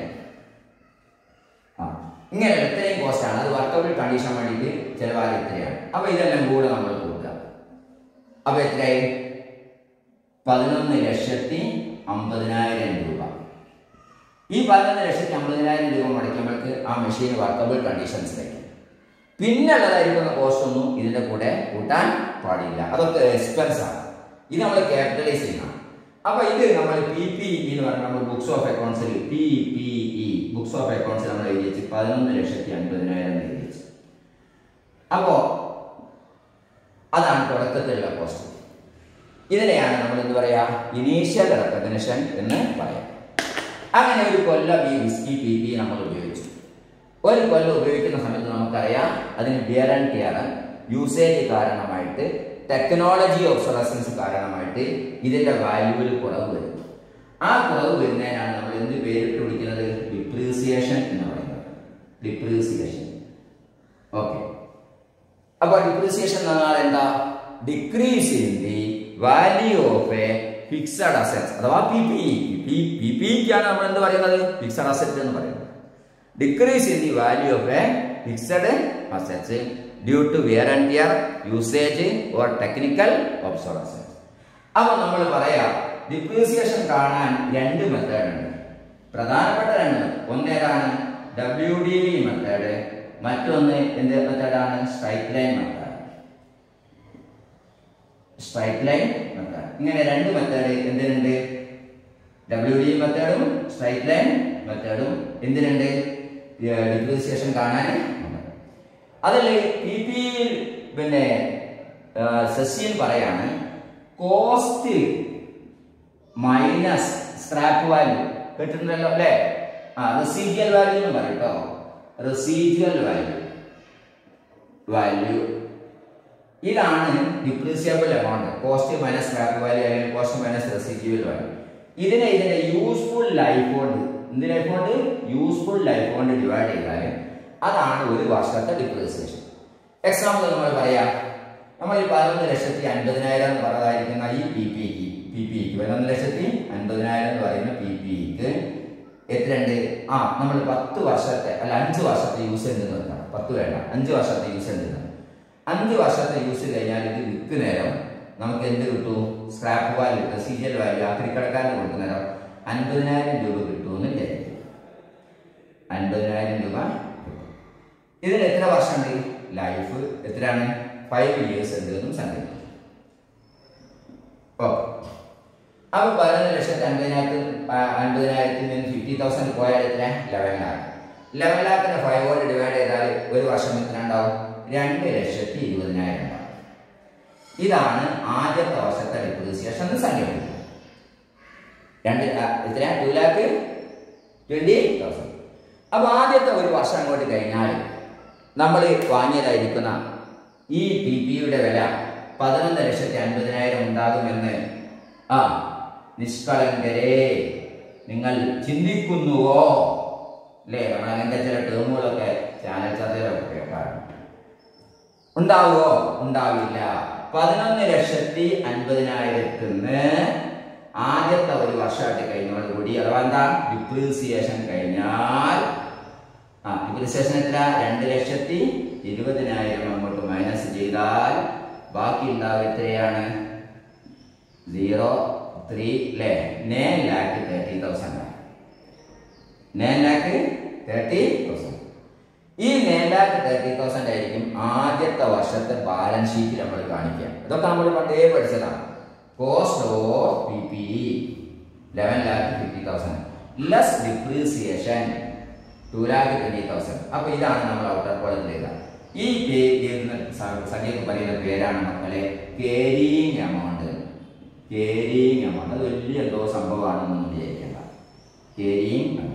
ആ ഇങ്ങനെ ഇത്രയും കോസ്റ്റാണ് അത് വർക്കബിൾ കണ്ടീഷൻ വേണ്ടിയിട്ട് ചിലവാകെ ഇത്രയാണ് അപ്പൊ ഇതെല്ലാം കൂടെ നമ്മൾ കൂട്ടുക അപ്പൊ എത്രയായി പതിനൊന്ന് ലക്ഷത്തി അമ്പതിനായിരം രൂപ ഈ പതിനൊന്ന് ലക്ഷത്തി അമ്പതിനായിരം രൂപ മുടക്കുമ്പോഴേക്ക് ആ മെഷീൻ വർക്കബിൾ കണ്ടീഷൻസിലേക്ക് പിന്നുള്ളതായിരിക്കുന്ന കോസ്റ്റ് ഒന്നും ഇതിന്റെ കൂടെ കൂട്ടാൻ പാടില്ല അതൊക്കെ എക്സ്പെൻസ് ആണ് ഇത് നമ്മൾ ക്യാപിറ്റലൈസ് ചെയ്യണം അപ്പൊ ഇത് നമ്മൾ പി പി ഇ എന്ന് പറഞ്ഞാൽ നമ്മൾ ബുക്സ് ഓഫ് അക്കൗണ്ട്സിൽ P P E books of അക്കൗണ്ട്സിൽ നമ്മൾ എഴുതി വെച്ച് പതിനൊന്ന് ലക്ഷത്തി അൻപതിനായിരം എഴുതി വെച്ച് അപ്പോ അതാണ് തുടക്കത്തിലുള്ള കോസ്റ്റ് ഇതിനെയാണ് നമ്മൾ എന്ത് പറയാ ഇനീഷ്യൽ റെക്കഗ്നിഷൻ എന്ന് പറയാം അങ്ങനെ ഒരു കൊല്ലം ഈ വിസ്കി പി പി നമ്മൾ ഉപയോഗിച്ചു ഒരു കൊല്ലം ഉപയോഗിക്കുന്ന സമയത്ത് നമുക്കറിയാം അതിന് ബിയർ ആൻഡ് ടിയർ യൂസേജ് കാരണമായിട്ട് ടെക്നോളജി ഒബ്സർവസൻസ് കാരണമായിട്ട് ഇതിന്റെ വാല്യൂവിൽ കുറവ് വരും ആ കുറവ് വരുന്നതിനാണ് നമ്മൾ എന്ത് പേരിട്ട് വിളിക്കുന്നത് ഡിപ്രീസിയേഷൻ എന്ന് പറയുന്നത് ഡിപ്രീസിയേഷൻ ഓക്കെ അപ്പൊ ഡിപ്രീസിയേഷൻ എന്ന് പറഞ്ഞാൽ എന്താ decrease in the value of a fixed assets അഥവാ പി പി പി പി പിക്കാണ് നമ്മൾ എന്ത് പറയുന്നത് ഫിക്സഡ് അസെറ്റ് എന്ന് പറയുന്നത് decrease in the value of a fixed assets due to wear and tear usage or technical obsolescence അപ്പൊ നമ്മൾ പറയാം ഡിപ്രീസിയേഷൻ കാണാൻ രണ്ട് മെത്തേഡ് ഉണ്ട് പ്രധാനപ്പെട്ട രണ്ട് ഒന്നേതാണ് ഡബ്ല്യു ഡി വി മെത്തേഡ് മറ്റൊന്ന് എന്ത് മെത്തേഡാണ് straight line method straight line method ഇങ്ങനെ രണ്ട് മെത്തേഡ് എന്തിനുണ്ട് ഡബ്ല്യു ഡി മെത്തേഡും സ്ട്രൈക്ക് ലൈൻ മെത്തേഡും എന്തിനുണ്ട് ഡിപ്രീസിയേഷൻ കാണാൻ അതിൽ പി പി പിന്നെ സെസ്യൻ പറയാണ് കോസ്റ്റ് മൈനസ് സ്ക്രാപ്പ് വാല്യൂ കേട്ടിട്ടുണ്ടല്ലോ അല്ലേ ആ റെസീജിയൽ വാല്യൂ എന്ന് പറയും കേട്ടോ റെസീജിയൽ വാല്യൂ വാല്യൂ ഇതാണ് depreciable amount cost minus scrap value അല്ലെങ്കിൽ കോസ്റ്റ് മൈനസ് റെസീജിയൽ വാല്യൂ ഇതിനെ ഇതിന്റെ യൂസ്ഫുൾ ലൈഫ് കൊണ്ട് എന്ത് ലൈഫ് കൊണ്ട് യൂസ്ഫുൾ ലൈഫ് കൊണ്ട് ഡിവൈഡ് ചെയ്താൽ അതാണ് ഒരു വർഷത്തെ ഡിപ്രീസിയേഷൻ എക്സാമ്പിൾ നമ്മൾ പറയാം നമ്മൾ ഈ പതിനൊന്ന് ലക്ഷത്തി അൻപതിനായിരം എന്ന് പറയുന്നതായിരിക്കുന്ന ഈ പി പിക്ക് പി പിക്ക് പതിനൊന്ന് ലക്ഷത്തി അൻപതിനായിരം എന്ന് പറയുന്ന പി പിക്ക് എത്രയുണ്ട് ആ നമ്മൾ പത്ത് വർഷത്തെ അല്ല അഞ്ച് വർഷത്തെ യൂസ് ചെയ്ത് വെക്കണം പത്ത് വേണ്ട അഞ്ച് വർഷത്തെ യൂസ് ചെയ്ത് അഞ്ച് വർഷത്തെ യൂസ് കഴിഞ്ഞാൽ ഇത് വിൽക്ക് നേരം നമുക്ക് എന്ത് കിട്ടും സ്ക്രാപ്പ് വാല്യൂ റെസീജിയൽ വാല്യൂ ആക്രിക്കടക്കാരന് കൊടുക്കുന്ന നേരം അൻപതിനായിരം രൂപ കിട്ടുമെന്ന് വിചാരിക്കും അൻപതിനായിരം രൂപ ഇതിന് എത്ര വർഷമുണ്ട് ലൈഫ് എത്രയാണ് ഫൈവ് ഇയേഴ്സ് എന്തെന്നും സങ്കല്പിക്കും ഓക്കെ അപ്പൊ പതിനൊന്ന് ലക്ഷത്തി അൻപതിനായിരത്തി അൻപതിനായിരത്തിൽ നിന്ന് ഫിഫ്റ്റി തൗസൻഡ് പോയാൽ എത്ര ലെവൻ ലാക്ക് ലെവൻ ലാക്കിനെ ഫൈവ് കൊണ്ട് ഡിവൈഡ് ചെയ്താൽ ഒരു വർഷം എത്ര ഉണ്ടാവും രണ്ട് ലക്ഷത്തി ഇരുപതിനായിരം ഉണ്ടാവും ഇതാണ് ആദ്യത്തെ വർഷത്തെ ഡിപ്രീസിയേഷൻ എന്ന് സങ്കല്പിക്കുക രണ്ട് എത്ര ടു ലാക്ക് ട്വന്റി തൗസൻഡ് അപ്പൊ ആദ്യത്തെ ഒരു വർഷം അങ്ങോട്ട് കഴിഞ്ഞാൽ നമ്മൾ വാങ്ങിയതായിരിക്കുന്ന ഈ പി പിയുടെ വില പതിനൊന്ന് ലക്ഷത്തി അൻപതിനായിരം ഉണ്ടാകുമെന്ന് ആ നിഷ്കളങ്കരെ നിങ്ങൾ ചിന്തിക്കുന്നുവോ അല്ലേ നമ്മൾ അങ്ങനത്തെ ചില ടേമുകളൊക്കെ ചാനൽ ചർച്ചയിലൊക്കെ കേൾക്കാറുണ്ട് ഉണ്ടാവുമോ ഉണ്ടാവില്ല പതിനൊന്ന് ലക്ഷത്തി അൻപതിനായിരത്തിന് ആദ്യത്തെ ഒരു വർഷമായിട്ട് കഴിഞ്ഞോടുകൂടി അഥവാ എന്താ ഡിപ്രീസിയേഷൻ കഴിഞ്ഞാൽ ആ ഡിപ്രീസിയേഷൻ എത്ര രണ്ട് ലക്ഷത്തി ഇരുപതിനായിരം അങ്ങോട്ട് മൈനസ് ചെയ്താൽ ബാക്കി ഉണ്ടാവുക എത്രയാണ് സീറോ ത്രീ അല്ലേ nine lakh thirty thousand nine lakh thirty thousand ഈ നയൻ ലാക്ക് തേർട്ടി തൗസൻഡ് ആയിരിക്കും ആദ്യത്തെ വർഷത്തെ ബാലൻസ് ഷീറ്റ് നമ്മൾ കാണിക്കുക ഇതൊക്കെ നമ്മൾ പണ്ടേ പഠിച്ചതാണ് cost of P P eleven lakh fifty thousand less depreciation two lakh twenty thousand അപ്പൊ ഇതാണ് നമ്മൾ ഔട്ടർ കോളേജിൽ എഴുതാം ഈ പേര് സംഖ്യക്ക് പറയുന്ന പേരാണ് മക്കളെ കേരിങ് എമൗണ്ട് കേരിങ് എമൗണ്ട് അത് വലിയ എന്തോ സംഭവമാണെന്നൊന്നും വിചാരിക്കേണ്ട കേരിങ് എമൗണ്ട്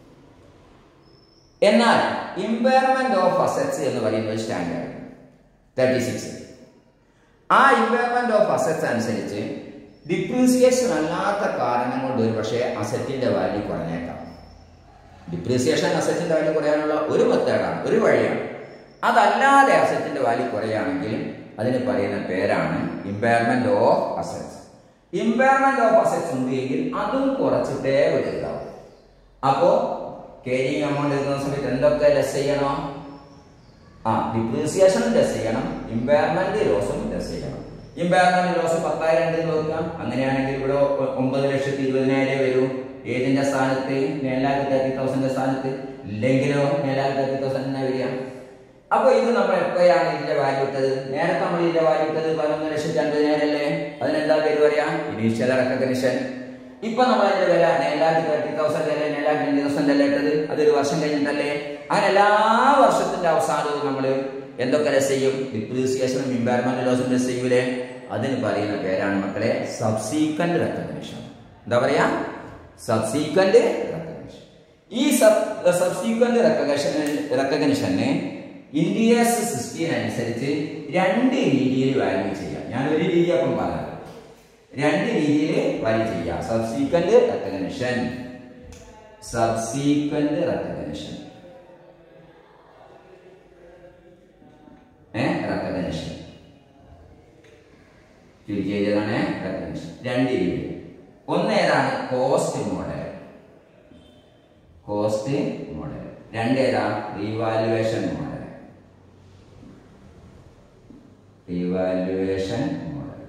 എന്നാൽ ഇമ്പയർമെന്റ് ഓഫ് അസറ്റ്സ് എന്ന് പറയുന്നത് സ്റ്റാൻഡേർഡ് തേർട്ടി സിക്സ് ആ ഇമ്പയർമെന്റ് ഓഫ് അസറ്റ്സ് അനുസരിച്ച് ഡിപ്രീസിയേഷൻ അല്ലാത്ത കാരണം കൊണ്ട് ഒരു പക്ഷേ അസറ്റിന്റെ വാല്യൂ കുറഞ്ഞേക്കാം ഡിപ്രീസിയേഷൻ അസറ്റിന്റെ വാല്യൂ കുറയാനുള്ള ഒരു മെത്തേഡാണ് ഒരു വഴിയാണ് അതല്ലാതെ അസറ്റിന്റെ വാല്യൂ കുറയുകയാണെങ്കിൽ അതിന് പറയുന്ന പേരാണ് impairment of assets impairment of assets ഉണ്ട് എങ്കിൽ അതും കുറച്ചിട്ടേ വലുതാവും അപ്പോ കേരിങ് എമൗണ്ട് എഴുതുന്ന സമയത്ത് എന്തൊക്കെ ലെസ് ചെയ്യണം ആ ഡിപ്രീസിയേഷനും ലെസ് ചെയ്യണം ഇമ്പയർമെന്റ് ലോസും ലെസ് ചെയ്യണം ഇമ്പയർമെന്റ് ലോസ് പത്തായിരം ഉണ്ടെന്ന് നോക്കാം അങ്ങനെയാണെങ്കിൽ ഇവിടെ ഒ- ഒമ്പത് ലക്ഷത്തി ഇരുപതിനായിരം വരൂ ഏതിന്റെ സ്ഥാനത്ത് നേലാക്ക് തേർട്ടി തൗസൻഡിന്റെ സ്ഥാനത്ത് ഇല്ലെങ്കിലോ നേലാക്ക് തേർട്ടി തൗസൻഡ് തന്നെ വരിക അപ്പൊ ഇത് നമ്മൾ എപ്പോഴാണ് ഇതിന്റെ വാല്യൂ ഇട്ടത് നേരത്തെ നമ്മൾ ഇതിന്റെ വാല്യൂ ഇട്ടത് പതിനൊന്ന് ലക്ഷത്തി അൻപതിനായിരം അല്ലേ അതിനെന്താ പേര് പറയാ ഇനീഷ്യൽ റെക്കഗ്നിഷൻ ഇപ്പൊ നമ്മൾ അതിന്റെ വില നേലാക്ക് തേർട്ടി തൗസൻഡ് അല്ലേ നേലാക്ക് ട്വന്റി തൗസൻഡ് അല്ലേ ഇട്ടത് അതൊരു വർഷം കഴിഞ്ഞിട്ടല്ലേ അങ്ങനെ എല്ലാ വർഷത്തിന്റെ അവസാനവും നമ്മൾ എന്തൊക്കെ ലെസ് ചെയ്യും ഡിപ്രീസിയേഷനും ഇമ്പാർമെന്റ് ലോസും ലെസ് ചെയ്യൂലേ അതിന് പറയുന്ന പേരാണ് മക്കളെ സബ്സീക്വന്റ് റെക്കഗ്നിഷൻ എന്താ പറയാ സബ്സീക്വന്റ് റെക്കഗ്നിഷൻ ഈ സബ് സബ്സീക്വന്റ് റെക്കഗ്നിഷൻ റെക്കഗ്നിഷന് ഇന്ത്യസ് സിസ്റ്റീൻ അനുസരിച്ച് രണ്ട് രീതിയിൽ വാല്യൂ ചെയ്യാം ഞാൻ ഒരു രീതി അപ്പം പറഞ്ഞത് രണ്ട് രീതിയിൽ വാല്യൂ ചെയ്യാം സബ്സീക്വന്റ് റെക്കഗ്നിഷൻ സബ്സീക്വന്റ് റെക്കഗ്നിഷൻ ഏ റെക്കഗ്നിഷൻ ചുരുക്കി എഴുതിയതാണ് റെക്കഗ്നിഷൻ രണ്ട് രീതി ഒന്ന് ഏതാണ് കോസ്റ്റ് മോഡൽ കോസ്റ്റ് മോഡൽ രണ്ട് ഏതാ revaluation model revaluation model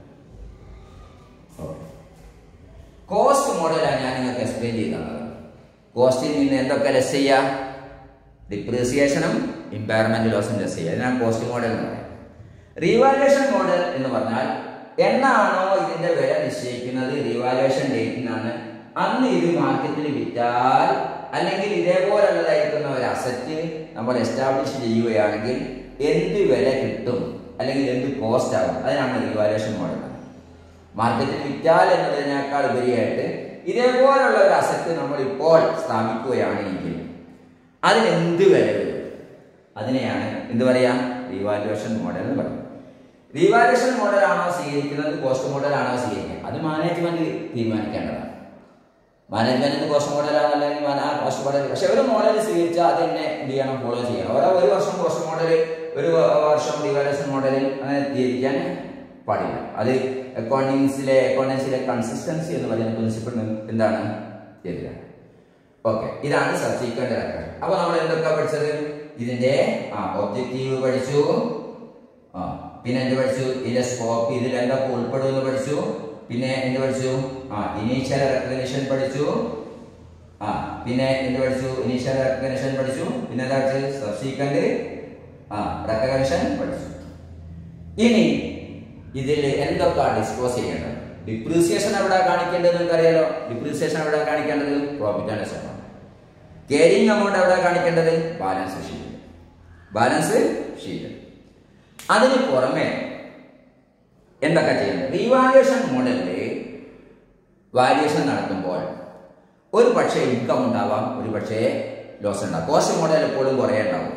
okay cost മോഡലാണ് ഞാൻ നിങ്ങൾക്ക് എക്സ്പ്ലെയിൻ ചെയ്ത് തന്നത് കോസ്റ്റിൽ നിന്ന് എന്തൊക്കെ ലെസ് ചെയ്യാം ഡിപ്രീസിയേഷനും ഇമ്പയർമെന്റ് ലോസും ലെസ് ചെയ്യുക ഇതിനാണ് കോസ്റ്റ് മോഡൽ എന്ന് പറയുന്നത് റീവാലുവേഷൻ മോഡൽ എന്ന് പറഞ്ഞാൽ എന്നാണോ ഇതിന്റെ വില നിശ്ചയിക്കുന്നത് റീവാലുവേഷൻ ഡേറ്റിനാണ് അന്ന് ഇത് മാർക്കറ്റിൽ വിറ്റാൽ അല്ലെങ്കിൽ ഇതേപോലുള്ളതായിരിക്കുന്ന ഒരു അസറ്റ് നമ്മൾ എസ്റ്റാബ്ലിഷ് ചെയ്യുകയാണെങ്കിൽ എന്ത് വില കിട്ടും അല്ലെങ്കിൽ എന്ത് കോസ്റ്റ് ആകും അതിനാണ് റീവാലുവേഷൻ മോഡൽ മാർക്കറ്റിൽ വിറ്റാൽ എന്നതിനേക്കാൾ ഉപരിയായിട്ട് ഇതേപോലുള്ള ഒരു അസറ്റ് നമ്മൾ ഇപ്പോൾ സ്ഥാപിക്കുകയാണെങ്കിൽ അതിന് എന്ത് വില വരും അതിനെയാണ് എന്ത് പറയാ റീവാലുവേഷൻ മോഡൽ എന്ന് പറയും റീവാലുവേഷൻ മോഡൽ ആണോ സ്വീകരിക്കുന്നത് കോസ്റ്റ് മോഡൽ ആണോ സ്വീകരിക്കുന്നത് അത് മാനേജ്മെന്റ് തീരുമാനിക്കേണ്ടതാണ് മാനേജ്മെന്റ് കോസ്റ്റ് മോഡൽ ആണോ അല്ലെങ്കിൽ ആ കോസ്റ്റ് മോഡൽ പക്ഷെ ഒരു മോഡൽ സ്വീകരിച്ചാൽ അത് തന്നെ എന്ത് ചെയ്യണം ഫോളോ ചെയ്യണം ഓരോ ഒരു വർഷം കോസ്റ്റ് മോഡൽ ഒരു വർഷം റീവാലുവേഷൻ മോഡൽ അങ്ങനെ സ്വീകരിക്കാൻ പാടില്ല അത് അക്കൗണ്ടിങ്സിലെ അക്കൗണ്ടൻസിലെ കൺസിസ്റ്റൻസി എന്ന് പറയുന്ന പ്രിൻസിപ്പിൾ എന്താണ് എതിരാണ് ഓക്കെ ഇതാണ് സബ്സീക്വന്റ് റെക്കോർഡ് അപ്പൊ നമ്മൾ എന്തൊക്കെ പഠിച്ചത് ഇതിന്റെ ആ ഒബ്ജക്റ്റീവ് പഠിച്ചു ആ പിന്നെ എന്ത് പഠിച്ചു ഇതിന്റെ സ്കോപ്പ് ഇതിൽ എന്തൊക്കെ ഉൾപ്പെടും എന്ന് പഠിച്ചു പിന്നെ എന്ത് പഠിച്ചു ആ ഇനീഷ്യൽ റെക്കഗ്നിഷൻ പഠിച്ചു ആ പിന്നെ എന്ത് പഠിച്ചു ഇനീഷ്യൽ റെക്കഗ്നിഷൻ പഠിച്ചു പിന്നെ എന്താ പഠിച്ചത് സബ്സീക്വന്റ് ആ റെക്കഗ്നിഷൻ പഠിച്ചു ഇനി ഇതിൽ എന്തൊക്കെ ഡിസ്ക്ലോസ് ചെയ്യേണ്ടത് ഡിപ്രീസിയേഷൻ എവിടെ കാണിക്കേണ്ടത് നിങ്ങൾക്ക് അറിയാലോ ഡിപ്രീസിയേഷൻ എവിടെ കാണിക്കേണ്ടത് profit and loss account carrying amount എവിടെ കാണിക്കേണ്ടത് ബാലൻസ് ഷീറ്റ് ബാലൻസ് ഷീറ്റ് അതിന് പുറമെ എന്തൊക്കെ ചെയ്യേണ്ടത് റീവാലുവേഷൻ മോഡലിൽ വാല്യുവേഷൻ നടത്തുമ്പോൾ ഒരു പക്ഷേ ഇൻകം ഉണ്ടാവാം ഒരു പക്ഷേ ലോസ് ഉണ്ടാവും കോസ്റ്റ് മോഡൽ എപ്പോഴും കുറേ ഉണ്ടാവും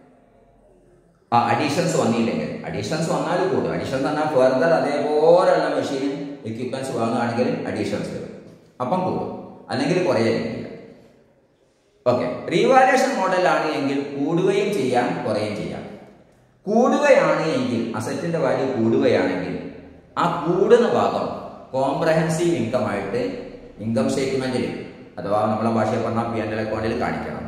ആ അഡീഷൻസ് വന്നില്ലെങ്കിൽ അഡീഷൻസ് വന്നാൽ കൂടും അഡീഷൻസ് പറഞ്ഞാൽ ഫെർദർ അതേപോലെയുള്ള മെഷീൻ എക്യുപ്മെന്റ്സ് വാങ്ങുകയാണെങ്കിൽ അഡീഷൻസ് വരും അപ്പം കൂടും അല്ലെങ്കിൽ കുറയായിരിക്കില്ല ഓക്കെ റീവാലുവേഷൻ മോഡലാണ് എങ്കിൽ കൂടുകയും ചെയ്യാം കുറയുകയും ചെയ്യാം കൂടുകയാണ് എങ്കിൽ അസറ്റിന്റെ വാല്യൂ കൂടുകയാണെങ്കിൽ ആ കൂടുന്ന ഭാഗം കോംപ്രഹെൻസീവ് ഇൻകം ആയിട്ട് ഇൻകം സ്റ്റേറ്റ്മെന്റിൽ അഥവാ നമ്മളെ ഭാഷയിൽ പറഞ്ഞാൽ പി എൻ എൽ അക്കൗണ്ടിൽ കാണിക്കണം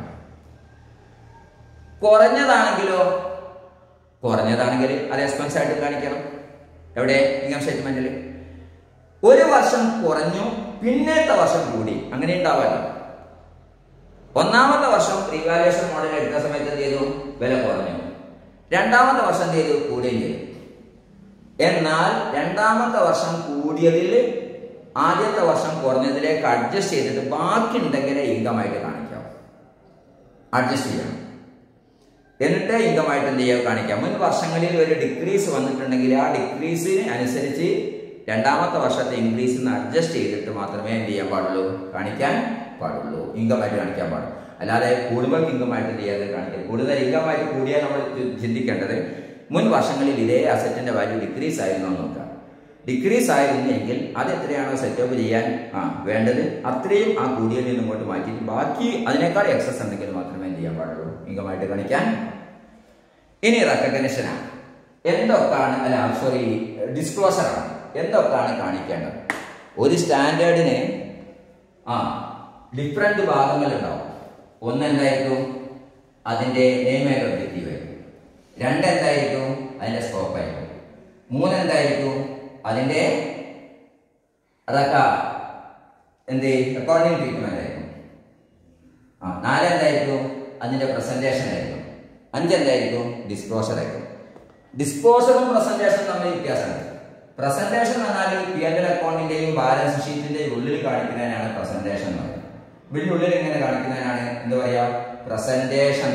കുറഞ്ഞതാണെങ്കിലോ കുറഞ്ഞതാണെങ്കിൽ അത് എക്സ്പെൻസ് ആയിട്ട് കാണിക്കണം എവിടെ ഇൻകം സ്റ്റേറ്റ്മെന്റിൽ ഒരു വർഷം കുറഞ്ഞു പിന്നത്തെ വർഷം കൂടി അങ്ങനെ ഉണ്ടാവാലോ ഒന്നാമത്തെ വർഷം റീവാലുവേഷൻ മോഡൽ എടുക്കുന്ന സമയത്ത് എന്ത് ചെയ്തു വില കുറഞ്ഞു രണ്ടാമത്തെ വർഷം എന്ത് ചെയ്തു കൂടുകയും ചെയ്തു എന്നാൽ രണ്ടാമത്തെ വർഷം കൂടിയതിൽ ആദ്യത്തെ വർഷം കുറഞ്ഞതിലേക്ക് അഡ്ജസ്റ്റ് ചെയ്തിട്ട് ബാക്കി ഉണ്ടെങ്കിലേ ഇൻകം ആയിട്ട് കാണിക്കാം അഡ്ജസ്റ്റ് ചെയ്യണം എന്നിട്ട് ഇൻകം ആയിട്ട് എന്ത് ചെയ്യാൻ കാണിക്കാം മുൻ വർഷങ്ങളിൽ ഒരു ഡിക്രീസ് വന്നിട്ടുണ്ടെങ്കിൽ ആ ഡിക്രീസിന് അനുസരിച്ച് രണ്ടാമത്തെ വർഷത്തെ ഇൻക്രീസിൽ നിന്ന് അഡ്ജസ്റ്റ് ചെയ്തിട്ട് മാത്രമേ എന്ത് ചെയ്യാൻ പാടുള്ളൂ കാണിക്കാൻ പാടുള്ളൂ ഇൻകം ആയിട്ട് കാണിക്കാൻ പാടുള്ളൂ അല്ലാതെ കൂടുതൽ ഇൻകം ആയിട്ട് എന്ത് ചെയ്യാതെ കാണിക്കാം കൂടുതൽ ഇൻകം ആയിട്ട് കൂടിയാൽ നമ്മൾ ചിന്തിക്കേണ്ടത് മുൻ വർഷങ്ങളിൽ ഇതേ അസറ്റിന്റെ വാല്യൂ ഡിക്രീസ് ആയിരുന്നു എന്ന് നോക്കാം ഡിക്രീസ് ആയിരുന്നു എങ്കിൽ അത് എത്രയാണോ സെറ്റപ്പ് ചെയ്യാൻ ആ വേണ്ടത് അത്രയും ആ കൂടിയതിൽ നിന്ന് ഇങ്ങോട്ട് മാറ്റിയിട്ട് ബാക്കി അതിനേക്കാൾ എക്സസ് ഉണ്ടെങ്കിൽ മാത്രമേ എന്ത് ചെയ്യാൻ പാടുള്ളൂ ഇൻകമായിട്ട് കാണിക്കാൻ ഇനി റെക്കഗ്നിഷനാണ് എന്തൊക്കെയാണ് അല്ല സോറി ഡിസ്ക്ലോസറാണ് എന്തൊക്കെയാണ് കാണിക്കേണ്ടത് ഒരു സ്റ്റാൻഡേർഡിന് ആ ഡിഫറെന്റ് ഭാഗങ്ങൾ ഉണ്ടാവും ഒന്ന് എന്തായിരിക്കും അതിന്റെ നെയിം ആൻഡ് ഒബ്ജക്റ്റീവ് ആയിരിക്കും രണ്ട് എന്തായിരിക്കും അതിന്റെ സ്കോപ്പ് ആയിരിക്കും മൂന്ന് എന്തായിരിക്കും അതിന്റെ അതൊക്കെ എന്ത് അക്കോർഡിംഗ് ട്രീറ്റ്മെന്റ് ആയിരിക്കും ആ നാല് എന്തായിരിക്കും അതിന്റെ പ്രസന്റേഷൻ ആയിരിക്കും അഞ്ച് എന്തായിരിക്കും ഡിസ്ക്ലോഷർ ആയിരിക്കും ഡിസ്ക്ലോഷറും പ്രസന്റേഷനും തമ്മിൽ വ്യത്യാസമുണ്ട് പ്രസന്റേഷൻ എന്നാൽ പി എൻ എൽ അക്കൗണ്ടിന്റെയും ബാലൻസ് ഷീറ്റിന്റെയും ഉള്ളിൽ കാണിക്കുന്നതിനാണ് പ്രസന്റേഷൻ എന്ന് പറയുന്നത് ഇതിന്റെ ഉള്ളിൽ എങ്ങനെ കാണിക്കുന്നതിനാണ് എന്താ പറയാ പ്രസന്റേഷൻ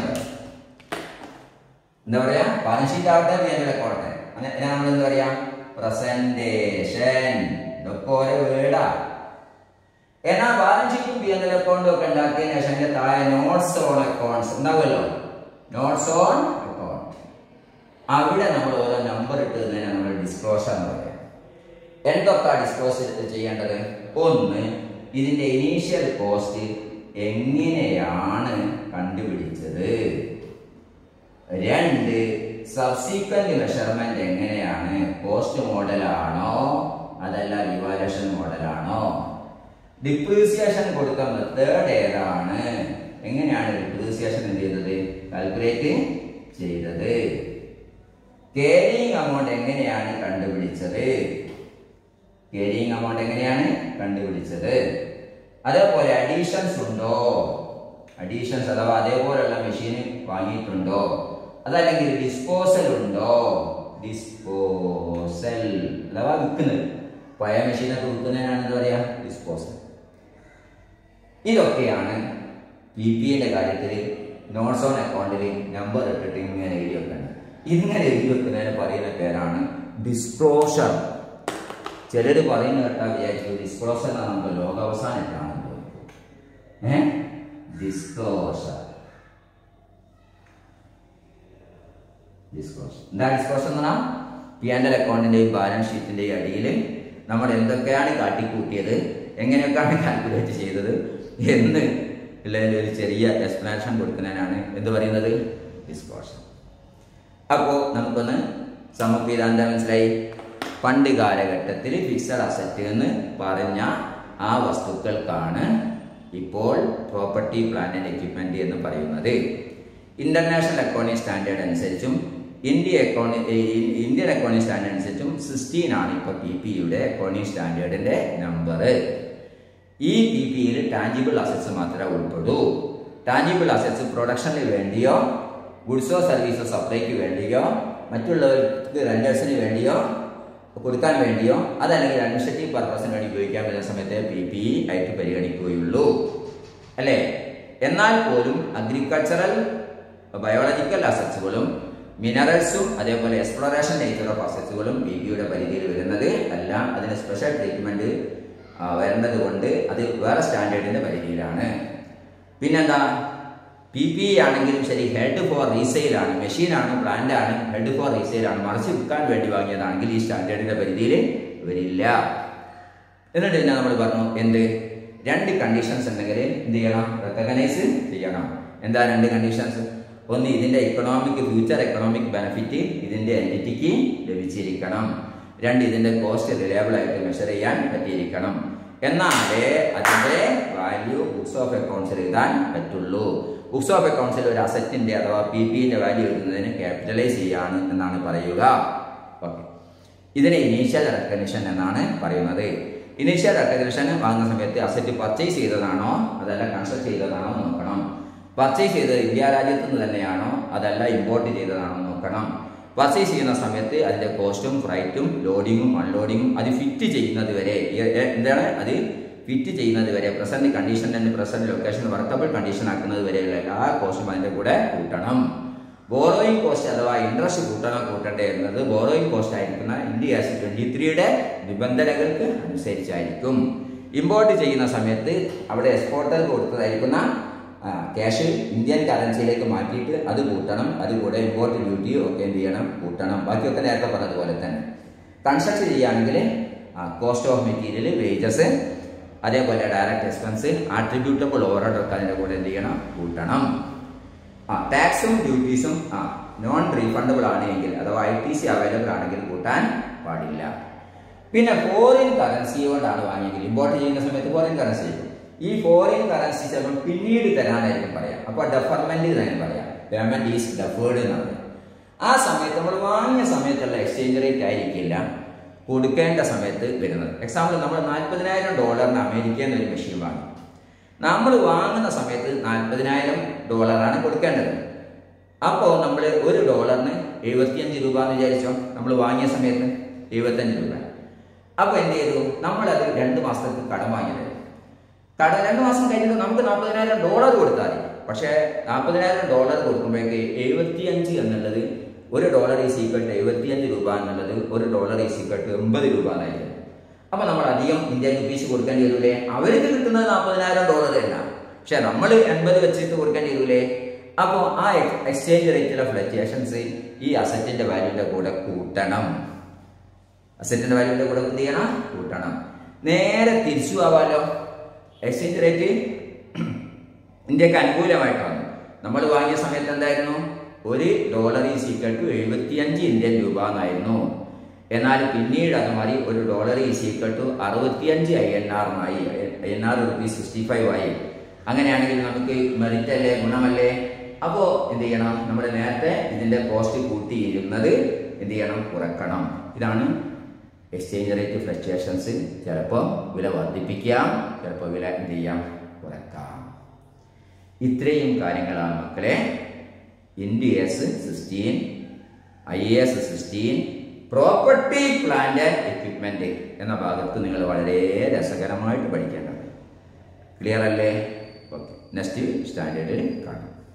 എന്താ പറയാ ബാലൻസ് ഷീറ്റ് ആവട്ടെ പി എൻ എൽ അക്കൗണ്ട് അങ്ങനെ നമ്മൾ എന്താ പറയാ പ്രസന്റേഷൻ ഇതൊക്കെ ഓരോ വേടാ എന്നാൽ ബാലൻസ് ഷീറ്റും പി എൻ എൽ അക്കൗണ്ടും ഒക്കെ ഉണ്ടാക്കിയതിനു ശേഷം അതിന്റെ താഴെ നോട്ട്സ് ഓൺ അക്കൗണ്ട്സ് ഉണ്ടാവുമല്ലോ നോട്ട്സ് ഓൺ അക്കൗണ്ട് അവിടെ നമ്മൾ ഓരോ നമ്പർ ഇട്ടതിനാണ് നമ്മൾ ഡിസ്ക്ലോഷർ എന്ന് പറയുന്നത് എന്തൊക്കെ ഡിസ്ക്ലോസ് ചെയ്യേണ്ടത് ഒന്ന് ഇതിന്റെ ഇനീഷ്യൽ കോസ്റ്റ് എങ്ങനെയാണ് കണ്ടുപിടിച്ചത് രണ്ട് സബ്സീക്വന്റ് മെഷർമെന്റ് എങ്ങനെയാണ് കോസ്റ്റ് മോഡലാണോ അതല്ല റിവാലുവേഷൻ മോഡലാണോ ഡിപ്രീസിയേഷൻ കൊടുക്കുന്ന മെത്തേഡ് ഏതാണ് എങ്ങനെയാണ് ഡിപ്രീസിയേഷൻ എന്ത് ചെയ്തത് കാൽക്കുലേറ്റ് ചെയ്തത് കേരിങ് അമൗണ്ട് എങ്ങനെയാണ് കണ്ടുപിടിച്ചത് കേരിങ് അമൗണ്ട് എങ്ങനെയാണ് കണ്ടുപിടിച്ചത് അതേപോലെ അഡീഷൻസ് ഉണ്ടോ അഡീഷൻസ് അഥവാ അതേപോലെയുള്ള മെഷീൻ വാങ്ങിയിട്ടുണ്ടോ അതല്ലെങ്കിൽ ഡിസ്പോസൽ ഉണ്ടോ ഡിസ്പോസൽ അഥവാ വിൽക്കുന്നത് പഴയ മെഷീനൊക്കെ വിൽക്കുന്നതിനാണ് എന്താ പറയാ ഡിസ്പോസൽ ഇതൊക്കെയാണ് പി പി എന്റെ കാര്യത്തിൽ നോട്ട്സ് ഓൺ അക്കൗണ്ടിൽ നമ്പർ ഇട്ടിട്ട് ഇങ്ങനെ എഴുതി വെക്കുന്നത് ഇങ്ങനെ എഴുതി വെക്കുന്നതിന് പറയുന്ന പേരാണ് ഡിസ്ക്ലോഷർ ചിലർ പറയുന്ന കേട്ടാൽ വിചാരിച്ചു ഡിസ്ക്ലോഷർ എന്നാണ് നമുക്ക് ലോകാവസാനത്തിലാണ് ഏ ഡിസ്ക്ലോഷർ ഡിസ്ക്ലോഷർ എന്താ ഡിസ്ക്ലോഷർ എന്ന് പറഞ്ഞാൽ പി ആൻഡ് എൽ അക്കൗണ്ടിന്റെയും ബാലൻസ് ഷീറ്റിന്റെയും അടിയിൽ നമ്മൾ എന്തൊക്കെയാണ് കാട്ടിക്കൂട്ടിയത് എങ്ങനെയൊക്കെയാണ് കാൽക്കുലേറ്റ് ചെയ്തത് എന്ന് ഉള്ളതിൻ്റെ ഒരു ചെറിയ എക്സ്പ്ലനേഷൻ കൊടുക്കുന്നതിനാണ് എന്ത് പറയുന്നത് ഡിസ്ക്ലോഷർ അപ്പോൾ നമുക്കൊന്ന് സമപ്പ് ചെയ്താൽ എന്താ മനസ്സിലായി പണ്ട് കാലഘട്ടത്തിൽ ഫിക്സഡ് അസറ്റ് എന്ന് പറഞ്ഞ ആ വസ്തുക്കൾക്കാണ് ഇപ്പോൾ പ്രോപ്പർട്ടി പ്ലാന്റ് ആൻഡ് എക്യുപ്മെന്റ് എന്ന് പറയുന്നത് ഇന്റർനാഷണൽ അക്കൗണ്ടിംഗ് സ്റ്റാൻഡേർഡ് അനുസരിച്ചും ഇന്ത്യ അക്കൗണ്ടി ഇന്ത്യൻ അക്കൗണ്ടിംഗ് സ്റ്റാൻഡേർഡ് അനുസരിച്ചും സിക്സ്റ്റീൻ ആണ് ഇപ്പോൾ പി പി യുടെ അക്കൗണ്ടിംഗ് സ്റ്റാൻഡേർഡിന്റെ നമ്പർ ഈ പി പിയിൽ ടാഞ്ചിബിൾ അസറ്റ്സ് മാത്രമേ ഉൾപ്പെടൂ ടാഞ്ചിബിൾ അസറ്റ്സ് പ്രൊഡക്ഷന് വേണ്ടിയോ ഗുഡ്സോ സർവീസോ സപ്ലൈക്ക് വേണ്ടിയോ മറ്റുള്ളവർക്ക് റെൻഡേഴ്സിന് വേണ്ടിയോ കൊടുക്കാൻ വേണ്ടിയോ അതല്ലെങ്കിൽ അഡ്മിനിസ്ട്രേറ്റീവ് പർപ്പസിന് വേണ്ടി ഉപയോഗിക്കാൻ പറ്റുന്ന സമയത്ത് പി പി ആയിട്ട് പരിഗണിക്കുകയുള്ളൂ അല്ലേ എന്നാൽ പോലും അഗ്രികൾച്ചറൽ ബയോളജിക്കൽ അസറ്റ്സുകളും മിനറൽസും അതേപോലെ എക്സ്പ്ലോറേഷൻ നേച്ചർ ഓഫ് അസറ്റ്സുകളും ബി പിയുടെ പരിധിയിൽ വരുന്നത് അല്ല അതിന് സ്പെഷ്യൽ ട്രീറ്റ്മെന്റ് വരേണ്ടത് കൊണ്ട് അത് വേറെ സ്റ്റാൻഡേർഡിന്റെ പരിധിയിലാണ് പിന്നെന്താ പി പി ആണെങ്കിലും ശരി ഹെഡ് ഫോർ റീസെയിൽ ആണ് മെഷീനാണ് പ്ലാന്റ് ആണ് ഹെഡ് ഫോർ റീസെയിൽ ആണ് മറിച്ച് വിൽക്കാൻ വേണ്ടി വാങ്ങിയതാണെങ്കിൽ ഈ സ്റ്റാൻഡേർഡിന്റെ പരിധിയിൽ വരില്ല എന്നിട്ട് പിന്നെ നമ്മൾ പറഞ്ഞു എന്ത് രണ്ട് കണ്ടീഷൻസ് ഉണ്ടെങ്കിൽ എന്ത് ചെയ്യണം റെക്കഗ്നൈസ് ചെയ്യണം എന്താ രണ്ട് കണ്ടീഷൻസ് ഒന്ന് ഇതിന്റെ എക്കണോമിക് ഫ്യൂച്ചർ എക്കണോമിക് ബെനിഫിറ്റ് ഇതിന്റെ എൻറ്റിറ്റിക്ക് ലഭിച്ചിരിക്കണം രണ്ട് ഇതിന്റെ കോസ്റ്റ് റിലയബിൾ ആയിട്ട് മെഷർ ചെയ്യാൻ പറ്റിയിരിക്കണം എന്നാലേ അതിന്റെ വാല്യൂ ബുക്സ് ഓഫ് അക്കൗണ്ട്സിൽ എഴുതാൻ പറ്റുള്ളൂ ബുക്സ് ഓഫ് അക്കൗണ്ട്സിൽ ഒരു അസറ്റിന്റെ അഥവാ പി പിന്റെ വാല്യൂ എഴുതുന്നതിന് ക്യാപിറ്റലൈസ് ചെയ്യാണ് എന്നാണ് പറയുക ഓക്കെ ഇതിനെ ഇനീഷ്യൽ റെക്കഗ്നിഷൻ എന്നാണ് പറയുന്നത് ഇനീഷ്യൽ റെക്കഗ്നിഷൻ വാങ്ങുന്ന സമയത്ത് അസറ്റ് പർച്ചേസ് ചെയ്തതാണോ അതല്ല കൺസ്ട്രക്ട് ചെയ്തതാണോ നോക്കണം പർച്ചേസ് ചെയ്തത് ഇന്ത്യ രാജ്യത്ത് നിന്ന് തന്നെയാണോ അതല്ല ഇമ്പോർട്ട് ചെയ്തതാണോ നോക്കണം പർച്ചേസ് ചെയ്യുന്ന സമയത്ത് അതിന്റെ കോസ്റ്റും ഫ്രൈറ്റും ലോഡിങ്ങും അൺലോഡിങ്ങും അത് ഫിറ്റ് ചെയ്യുന്നത് വരെ എന്താണ് അത് ഫിറ്റ് ചെയ്യുന്നത് വരെ present condition and present location workable condition ആക്കുന്നത് വരെയുള്ള എല്ലാ കോസ്റ്റും അതിന്റെ കൂടെ കൂട്ടണം ബോറോയിങ് കോസ്റ്റ് അഥവാ ഇൻട്രസ്റ്റ് കൂട്ടണോ കൂട്ടണ്ടേ എന്നത് ബോറോയിങ് കോസ്റ്റ് ആയിരിക്കുന്ന ഇന്ത്യ ആസ് ട്വന്റി ത്രീയുടെ നിബന്ധനകൾക്ക് അനുസരിച്ചായിരിക്കും ഇമ്പോർട്ട് ചെയ്യുന്ന സമയത്ത് അവിടെ എക്സ്പോർട്ടർ കൊടുത്തതായിരിക്കുന്ന ക്യാഷ് ഇന്ത്യൻ കറൻസിയിലേക്ക് മാറ്റിയിട്ട് അത് കൂട്ടണം അതുകൂടെ ഇമ്പോർട്ട് ഡ്യൂട്ടി ഒക്കെ എന്ത് ചെയ്യണം കൂട്ടണം ബാക്കിയൊക്കെ നേരത്തെ പറഞ്ഞതുപോലെ തന്നെ കൺസ്ട്രക്ട് ചെയ്യുകയാണെങ്കിൽ കോസ്റ്റ് ഓഫ് മെറ്റീരിയൽ വേജസ് അതേപോലെ ഡയറക്റ്റ് എക്സ്പെൻസ് ആട്രിബ്യൂട്ടബിൾ ഓവറോഡ് ഒക്കെ അതിൻ്റെ കൂടെ എന്ത് ചെയ്യണം കൂട്ടണം ആ ടാക്സും ഡ്യൂട്ടീസും ആ നോൺ റീഫണ്ടബിൾ ആണെങ്കിൽ അഥവാ ഐ ടി സി അവൈലബിൾ ആണെങ്കിൽ കൂട്ടാൻ പാടില്ല പിന്നെ ഫോറിൻ കറൻസി കൊണ്ടാണ് വാങ്ങിയെങ്കിൽ ഇമ്പോർട്ട് ചെയ്യുന്ന സമയത്ത് ഫോറിൻ കറൻസി ഈ ഫോറിൻ കറൻസി ചിലപ്പോൾ പിന്നീട് തരാനായിരിക്കും പറയാം അപ്പോൾ ഡെഫർമെന്റ് തന്നെ പറയാം പേയ്മെന്റ് ഈസ് ഡെഫേർഡ് എന്നാണ് പറയുക. ആ സമയത്ത് നമ്മൾ വാങ്ങിയ സമയത്തുള്ള എക്സ്ചേഞ്ച് റേറ്റ് ആയിരിക്കില്ല കൊടുക്കേണ്ട സമയത്ത് വരുന്നത് എക്സാമ്പിൾ നമ്മൾ നാൽപ്പതിനായിരം ഡോളറിന് അമേരിക്കയിൽ നിന്ന് ഒരു മെഷീൻ വാങ്ങി നമ്മൾ വാങ്ങുന്ന സമയത്ത് നാൽപ്പതിനായിരം ഡോളറാണ് കൊടുക്കേണ്ടത് അപ്പോൾ നമ്മൾ ഒരു ഡോളറിന് എഴുപത്തിയഞ്ച് രൂപ എന്ന് വിചാരിച്ചോ നമ്മൾ വാങ്ങിയ സമയത്ത് എഴുപത്തഞ്ച് രൂപ അപ്പോൾ എന്ത് ചെയ്തു നമ്മളത് രണ്ട് മാസത്തേക്ക് കടം വാങ്ങിയത് കട രണ്ട് മാസം കഴിഞ്ഞിട്ട് നമുക്ക് നാൽപ്പതിനായിരം ഡോളർ കൊടുത്താൽ മതി പക്ഷേ നാൽപ്പതിനായിരം ഡോളർ കൊടുക്കുമ്പോഴേക്ക് എഴുപത്തിയഞ്ച് എന്നുള്ളത് ഒരു ഡോളർ ഈസ് ഈക്വൽ ടു എഴുപത്തിയഞ്ച് രൂപ എന്നുള്ളത് ഒരു ഡോളർ ഈസ് ഈക്വൽ ടു എൺപത് രൂപ എന്നായിരുന്നു അപ്പൊ നമ്മൾ അധികം ഇന്ത്യൻ റുപ്പീസ് കൊടുക്കേണ്ടി വരൂലേ അവർക്ക് കിട്ടുന്നത് നാൽപ്പതിനായിരം ഡോളർ അല്ല പക്ഷെ നമ്മൾ എൺപത് വെച്ചിട്ട് കൊടുക്കേണ്ടി വരൂലേ അപ്പോൾ ആ എക്സ്ചേഞ്ച് റേറ്റിലെ ഫ്ലക്ച്വേഷൻസ് ഈ അസറ്റിന്റെ വാല്യൂന്റെ കൂടെ കൂട്ടണം അസറ്റിന്റെ വാല്യൂന്റെ കൂടെ എന്ത് ചെയ്യണം കൂട്ടണം നേരെ തിരിച്ചു ആവാലോ എക്സ്ചേഞ്ച് റേറ്റ് ഇന്ത്യക്ക് അനുകൂലമായിട്ട് വന്നു നമ്മൾ വാങ്ങിയ സമയത്ത് എന്തായിരുന്നു ഒരു ഡോളർ ഈസ് ഈക്വൽ ടു എഴുപത്തിയഞ്ച് ഇന്ത്യൻ രൂപ എന്നായിരുന്നു എന്നാൽ പിന്നീട് അത് മാറി ഒരു ഡോളർ ഈസ് ഈക്വൽ ടു അറുപത്തിയഞ്ച് ഐ എൻ ആറുമായി I N R rupees sixty five ആയി അങ്ങനെയാണെങ്കിൽ നമുക്ക് മെറിറ്റ് അല്ലേ ഗുണമല്ലേ അപ്പോൾ എന്ത് ചെയ്യണം നമ്മൾ നേരത്തെ ഇതിന്റെ കോസ്റ്റ് കൂട്ടിയിരുന്നത് എന്ത് ചെയ്യണം കുറക്കണം ഇതാണ് എക്സ്ചേഞ്ച് റേറ്റ് ഫ്ലക്ച്വേഷൻസ് ചിലപ്പോൾ വില വർദ്ധിപ്പിക്കാം ചിലപ്പോൾ വില എന്ത് ചെയ്യാം കുറക്കാം ഇത്രയും കാര്യങ്ങളാണ് മക്കളെ N D S sixteen I S sixteen property plant and equipment എന്ന ഭാഗത്ത് നിങ്ങൾ വളരെ രസകരമായിട്ട് പഠിക്കേണ്ടത് ക്ലിയർ അല്ലേ ഓക്കെ നെക്സ്റ്റ് സ്റ്റാൻഡേർഡിൽ കാണാം